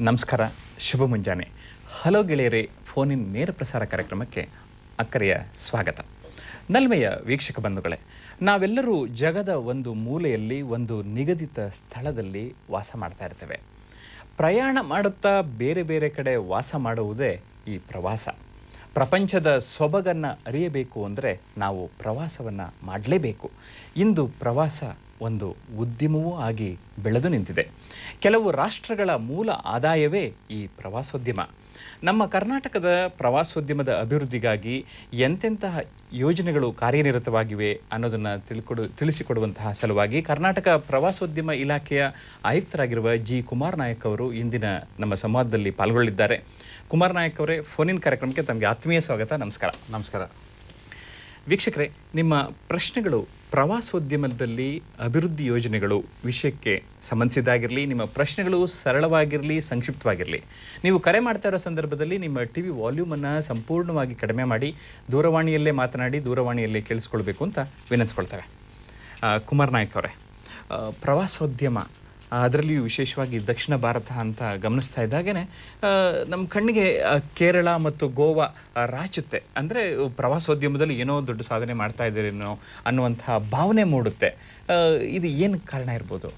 ನಮಸ್ಕಾರ ಶುಭ ಮುಂಜಾನೆ ಹಲೋ ಗೆಳೆಯರೇ ಫೋನಿನ್ ನೇರ ಪ್ರಸಾರ ಕಾರ್ಯಕ್ರಮಕ್ಕೆ ಅಕ್ಕರೆಯ ಸ್ವಾಗತ ನಲ್ಮೆಯ ವೀಕ್ಷಕ ಬಂಧುಗಳೇ ನಾವೆಲ್ಲರೂ ಜಗದ ಒಂದು ಮೂಲೆಯಲ್ಲಿ ಒಂದು ನಿಗದಿತ ಸ್ಥಳದಲ್ಲಿ ವಾಸ ಮಾಡ್ತಾ ಇರ್ತೇವೆ ಪ್ರಯಾಣ ಮಾಡುತ್ತಾ ಬೇರೆ ಬೇರೆ ಕಡೆ ವಾಸ ಮಾಡುವುದೇ ಈ ಪ್ರವಾಸ ಪ್ರಪಂಚದ ಸೊಬಗನ್ನು ಅರಿಯಬೇಕು ಅಂದರೆ ನಾವು ಪ್ರವಾಸವನ್ನು ಮಾಡಲೇಬೇಕು ಇಂದು ಪ್ರವಾಸ ಒಂದು ಉದ್ಯಮವೂ ಆಗಿ ಬೆಳೆದು ನಿಂತಿದೆ ಕೆಲವು ರಾಷ್ಟ್ರಗಳ ಮೂಲ ಆದಾಯವೇ ಈ ಪ್ರವಾಸೋದ್ಯಮ ನಮ್ಮ ಕರ್ನಾಟಕದ ಪ್ರವಾಸೋದ್ಯಮದ ಅಭಿವೃದ್ಧಿಗಾಗಿ ಎಂತೆಂತಹ ಯೋಜನೆಗಳು ಕಾರ್ಯನಿರತವಾಗಿವೆ ಅನ್ನೋದನ್ನು ತಿಳ್ಕೊಡು ತಿಳಿಸಿಕೊಡುವಂತಹ ಸಲುವಾಗಿ ಕರ್ನಾಟಕ ಪ್ರವಾಸೋದ್ಯಮ ಇಲಾಖೆಯ ಆಯುಕ್ತರಾಗಿರುವ ಜಿ ಕುಮಾರ್ ನಾಯಕ್ ಅವರು ಇಂದಿನ ನಮ್ಮ ಸಂವಾದದಲ್ಲಿ ಪಾಲ್ಗೊಳ್ಳಿದ್ದಾರೆ ಕುಮಾರ್ ನಾಯಕ್ ಅವರೇ ಫೋನಿನ್ ಕಾರ್ಯಕ್ರಮಕ್ಕೆ ತಮಗೆ ಆತ್ಮೀಯ ಸ್ವಾಗತ ನಮಸ್ಕಾರ ನಮಸ್ಕಾರ ವೀಕ್ಷಕರೇ ನಿಮ್ಮ ಪ್ರಶ್ನೆಗಳು ಪ್ರವಾಸೋದ್ಯಮದಲ್ಲಿ ಅಭಿವೃದ್ಧಿ ಯೋಜನೆಗಳು ವಿಷಯಕ್ಕೆ ಸಂಬಂಧಿಸಿದಾಗಿರಲಿ ನಿಮ್ಮ ಪ್ರಶ್ನೆಗಳು ಸರಳವಾಗಿರಲಿ ಸಂಕ್ಷಿಪ್ತವಾಗಿರಲಿ ನೀವು ಕರೆ ಮಾಡ್ತಾ ಇರೋ ಸಂದರ್ಭದಲ್ಲಿ ನಿಮ್ಮ ಟಿ ವಿ ವಾಲ್ಯೂಮನ್ನು ಸಂಪೂರ್ಣವಾಗಿ ಕಡಿಮೆ ಮಾಡಿ ದೂರವಾಣಿಯಲ್ಲೇ ಮಾತನಾಡಿ ದೂರವಾಣಿಯಲ್ಲೇ ಕೇಳಿಸ್ಕೊಳ್ಬೇಕು ಅಂತ ವಿನಂತಿಸ್ಕೊಳ್ತೇವೆ ಆ, ಕುಮಾರ್ ನಾಯಕ್ ಅವರೇ ಆ, ಪ್ರವಾಸೋದ್ಯಮ ಅದರಲ್ಲಿಯೂ ವಿಶೇಷವಾಗಿ ದಕ್ಷಿಣ ಭಾರತ ಅಂತ ಗಮನಿಸ್ತಾ ಇದ್ದಾಗೇನೆ ನಮ್ಮ ಕಣ್ಣಿಗೆ ಆ, ಕೇರಳ ಮತ್ತು ಗೋವಾ ಆ, ರಾಚುತ್ತೆ ಅಂದರೆ ಪ್ರವಾಸೋದ್ಯಮದಲ್ಲಿ ಏನೋ ದೊಡ್ಡ ಸಾಧನೆ ಮಾಡ್ತಾ ಇದ್ದೀರೇನೋ ಅನ್ನುವಂತಹ ಭಾವನೆ ಮೂಡುತ್ತೆ ಆ, ಇದು ಏನು ಕಾರಣ ಇರ್ಬೋದು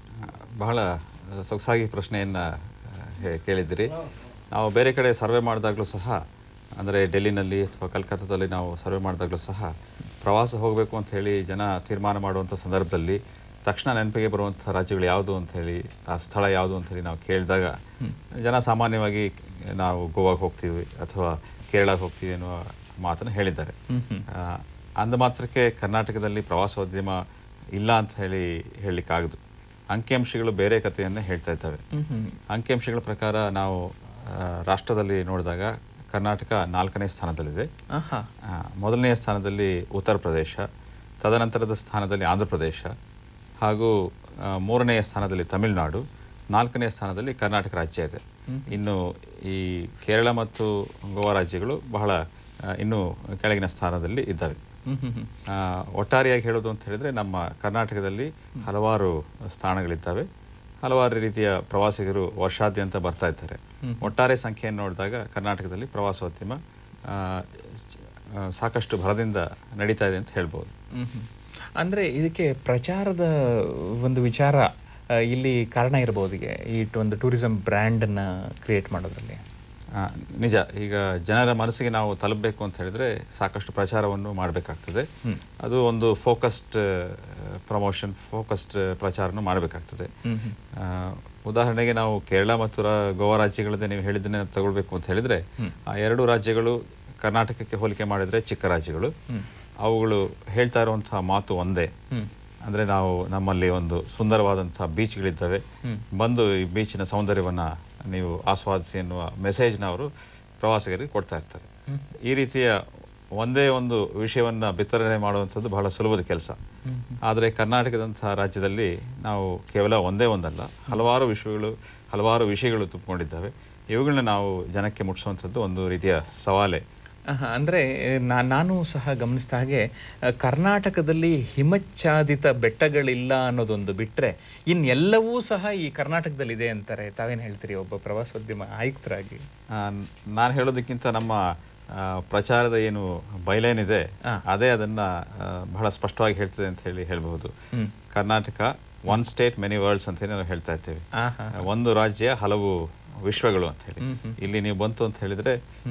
ಬಹಳ ಸೊಗಸಾಗಿ ಪ್ರಶ್ನೆಯನ್ನು ಕೇಳಿದ್ದೀರಿ ನಾವು ಬೇರೆ ಕಡೆ ಸರ್ವೆ ಮಾಡಿದಾಗಲೂ ಸಹ ಅಂದರೆ ಡೆಲ್ಲಿನಲ್ಲಿ ಅಥವಾ ಕಲ್ಕತ್ತಾದಲ್ಲಿ ನಾವು ಸರ್ವೆ ಮಾಡಿದಾಗಲೂ ಸಹ ಪ್ರವಾಸ ಹೋಗಬೇಕು ಅಂತ ಹೇಳಿ ಜನ ತೀರ್ಮಾನ ಮಾಡುವಂಥ ಸಂದರ್ಭದಲ್ಲಿ ತಕ್ಷಣ ನೆನಪಿಗೆ ಬರುವಂಥ ರಾಜ್ಯಗಳು ಯಾವುದು ಅಂತ ಹೇಳಿ ಆ ಸ್ಥಳ ಯಾವುದು ಅಂತ ಹೇಳಿ ನಾವು ಕೇಳಿದಾಗ ಜನ ಸಾಮಾನ್ಯವಾಗಿ ನಾವು ಗೋವಾಗೆ ಹೋಗ್ತೀವಿ ಅಥವಾ ಕೇರಳಕ್ಕೆ ಹೋಗ್ತೀವಿ ಎನ್ನುವ ಮಾತನ್ನು ಹೇಳಿದ್ದಾರೆ ಆ, ಅಂದ ಮಾತ್ರಕ್ಕೆ ಕರ್ನಾಟಕದಲ್ಲಿ ಪ್ರವಾಸೋದ್ಯಮ ಇಲ್ಲ ಅಂತ ಹೇಳಿ ಹೇಳಲಿಕ್ಕಾಗದು ಅಂಕಿಅಂಶಗಳು ಬೇರೆ ಕಥೆಯನ್ನೇ ಹೇಳ್ತಾ ಇದ್ದಾವೆ ಅಂಕಿಅಂಶಗಳ ಪ್ರಕಾರ ನಾವು ಆ, ರಾಷ್ಟ್ರದಲ್ಲಿ ನೋಡಿದಾಗ ಕರ್ನಾಟಕ ನಾಲ್ಕನೇ ಸ್ಥಾನದಲ್ಲಿದೆ ಆಹಾ ಆ, ಮೊದಲನೆಯ ಸ್ಥಾನದಲ್ಲಿ ಉತ್ತರ ಪ್ರದೇಶ ತದನಂತರದ ಸ್ಥಾನದಲ್ಲಿ ಆಂಧ್ರ ಪ್ರದೇಶ ಹಾಗೂ ಆ, ಮೂರನೆಯ ಸ್ಥಾನದಲ್ಲಿ ತಮಿಳುನಾಡು ನಾಲ್ಕನೆಯ ಸ್ಥಾನದಲ್ಲಿ ಕರ್ನಾಟಕ ರಾಜ್ಯ ಇದೆ ಇನ್ನು ಈ ಕೇರಳ ಮತ್ತು ಗೋವಾ ರಾಜ್ಯಗಳು ಬಹಳ ಆ, ಇನ್ನೂ ಕೆಳಗಿನ ಸ್ಥಾನದಲ್ಲಿ ಇದ್ದಾವೆ ಹ್ಮ್ ಹ್ಮ್ ಹ್ಮ್ ಆ, ಒಟ್ಟಾರೆಯಾಗಿ ಹೇಳೋದು ಅಂತ ಹೇಳಿದ್ರೆ ನಮ್ಮ ಕರ್ನಾಟಕದಲ್ಲಿ ಹಲವಾರು ಸ್ಥಾನಗಳಿದ್ದಾವೆ ಹಲವಾರು ರೀತಿಯ ಪ್ರವಾಸಿಗರು ವರ್ಷಾದ್ಯಂತ ಬರ್ತಾ ಇದ್ದಾರೆ ಒಟ್ಟಾರೆ ಸಂಖ್ಯೆಯನ್ನು ನೋಡಿದಾಗ ಕರ್ನಾಟಕದಲ್ಲಿ ಪ್ರವಾಸೋದ್ಯಮ ಆ, ಚ- ಆ, ಸಾಕಷ್ಟು ಭರದಿಂದ ನಡೀತಾ ಇದೆ ಅಂತ ಹೇಳ್ಬೋದು ಹ್ಮ್ ಹ್ಮ್. ಅಂದ್ರೆ ಇದಕ್ಕೆ ಪ್ರಚಾರದ ಒಂದು ವಿಚಾರ ಆ, ಇಲ್ಲಿ ಕಾರಣ ಇರಬಹುದು ಈಗ ಈ ಟ- ಒಂದು ಟೂರಿಸಂ ಬ್ರ್ಯಾಂಡನ್ನು ಕ್ರಿಯೇಟ್ ಮಾಡೋದ್ರಲ್ಲಿ ಆ, ನಿಜ ಈಗ ಜನರ ಮನಸ್ಸಿಗೆ ನಾವು ತಲುಪಬೇಕು ಅಂತ ಹೇಳಿದ್ರೆ ಸಾಕಷ್ಟು ಪ್ರಚಾರವನ್ನು ಮಾಡಬೇಕಾಗ್ತದೆ ಅದು ಒಂದು ಫೋಕಸ್ಡ್ ಪ್ರಮೋಷನ್ ಫೋಕಸ್ಡ್ ಪ್ರಚಾರನ ಮಾಡಬೇಕಾಗ್ತದೆ ಹ್ಮ್ ಹ್ಮ್. ಆ, ಉದಾಹರಣೆಗೆ ನಾವು ಕೇರಳ ಮತ್ತು ರಾ- ಗೋವಾ ರಾಜ್ಯಗಳದ್ದೇ ನೀವು ಹೇಳಿದ್ದನ್ನೇ ತಗೊಳ್ಬೇಕು ಅಂತ ಹೇಳಿದ್ರೆ ಆ ಎರಡು ರಾಜ್ಯಗಳು ಕರ್ನಾಟಕಕ್ಕೆ ಹೋಲಿಕೆ ಮಾಡಿದ್ರೆ ಚಿಕ್ಕ ರಾಜ್ಯಗಳು ಅವುಗಳು ಹೇಳ್ತಾ ಇರುವಂತಹ ಮಾತು ಒಂದೇ ಹ್ಮ್. ಅಂದ್ರೆ ನಾವು ನಮ್ಮಲ್ಲಿ ಒಂದು ಸುಂದರವಾದಂತಹ ಬೀಚ್ಗಳಿದ್ದಾವೆ ಬಂದು ಈ ಬೀಚಿನ ಸೌಂದರ್ಯವನ್ನ ನೀವು ಆಸ್ವಾದಿಸಿ ಎನ್ನುವ ಮೆಸೇಜ್ನ ಅವರು ಪ್ರವಾಸಿಗರಿಗೆ ಕೊಡ್ತಾ ಇರ್ತಾರೆ ಈ ರೀತಿಯ ಒಂದೇ ಒಂದು ವಿಷಯವನ್ನ ಬಿತ್ತರಣೆ ಮಾಡುವಂಥದ್ದು ಬಹಳ ಸುಲಭದ ಕೆಲಸ ಆದರೆ ಕರ್ನಾಟಕದಂತಹ ರಾಜ್ಯದಲ್ಲಿ ನಾವು ಕೇವಲ ಒಂದೇ ಒಂದಲ್ಲ ಹಲವಾರು ವಿಷಯಗಳು ಹಲವಾರು ವಿಷಯಗಳು ತುಂಬಿಕೊಂಡಿದ್ದಾವೆ ಇವುಗಳನ್ನ ನಾವು ಜನಕ್ಕೆ ಮುಟ್ಟಿಸುವಂಥದ್ದು ಒಂದು ರೀತಿಯ ಸವಾಲೆ ಆಹಾ, ಅಂದ್ರೆ ನಾ ನಾನು ಸಹ ಗಮನಿಸಿದ ಹಾಗೆ ಆ, ಕರ್ನಾಟಕದಲ್ಲಿ ಹಿಮಚ್ಛಾದಿತ ಬೆಟ್ಟಗಳಿಲ್ಲ ಅನ್ನೋದೊಂದು ಬಿಟ್ರೆ ಇನ್ನೆಲ್ಲವೂ ಸಹ ಈ ಕರ್ನಾಟಕದಲ್ಲಿದೆ ಅಂತಾರೆ ತಾವೇನು ಹೇಳ್ತೀರಿ ಒಬ್ಬ ಪ್ರವಾಸೋದ್ಯಮ ಆಯುಕ್ತರಾಗಿ ನಾನು ಹೇಳೋದಕ್ಕಿಂತ ನಮ್ಮ ಆ, ಪ್ರಚಾರದ ಏನು ಬೈಲೈನ್ ಇದೆ ಅದೇ ಅದನ್ನ ಆ, ಬಹಳ ಸ್ಪಷ್ಟವಾಗಿ ಹೇಳ್ತದೆ ಅಂತ ಹೇಳಿ ಹೇಳಬಹುದು Karnataka one state many worlds ಅಂತ ಹೇಳಿ ನಾವು ಹೇಳ್ತಾ ಇರ್ತೇವೆ ಆಹಾ ಒಂದು ರಾಜ್ಯ ಹಲವು ವಿಶ್ವಗಳು ಅಂತ ಹೇಳಿ ಇಲ್ಲಿ ನೀವು ಬಂತು ಅಂತ ಹೇಳಿದ್ರೆ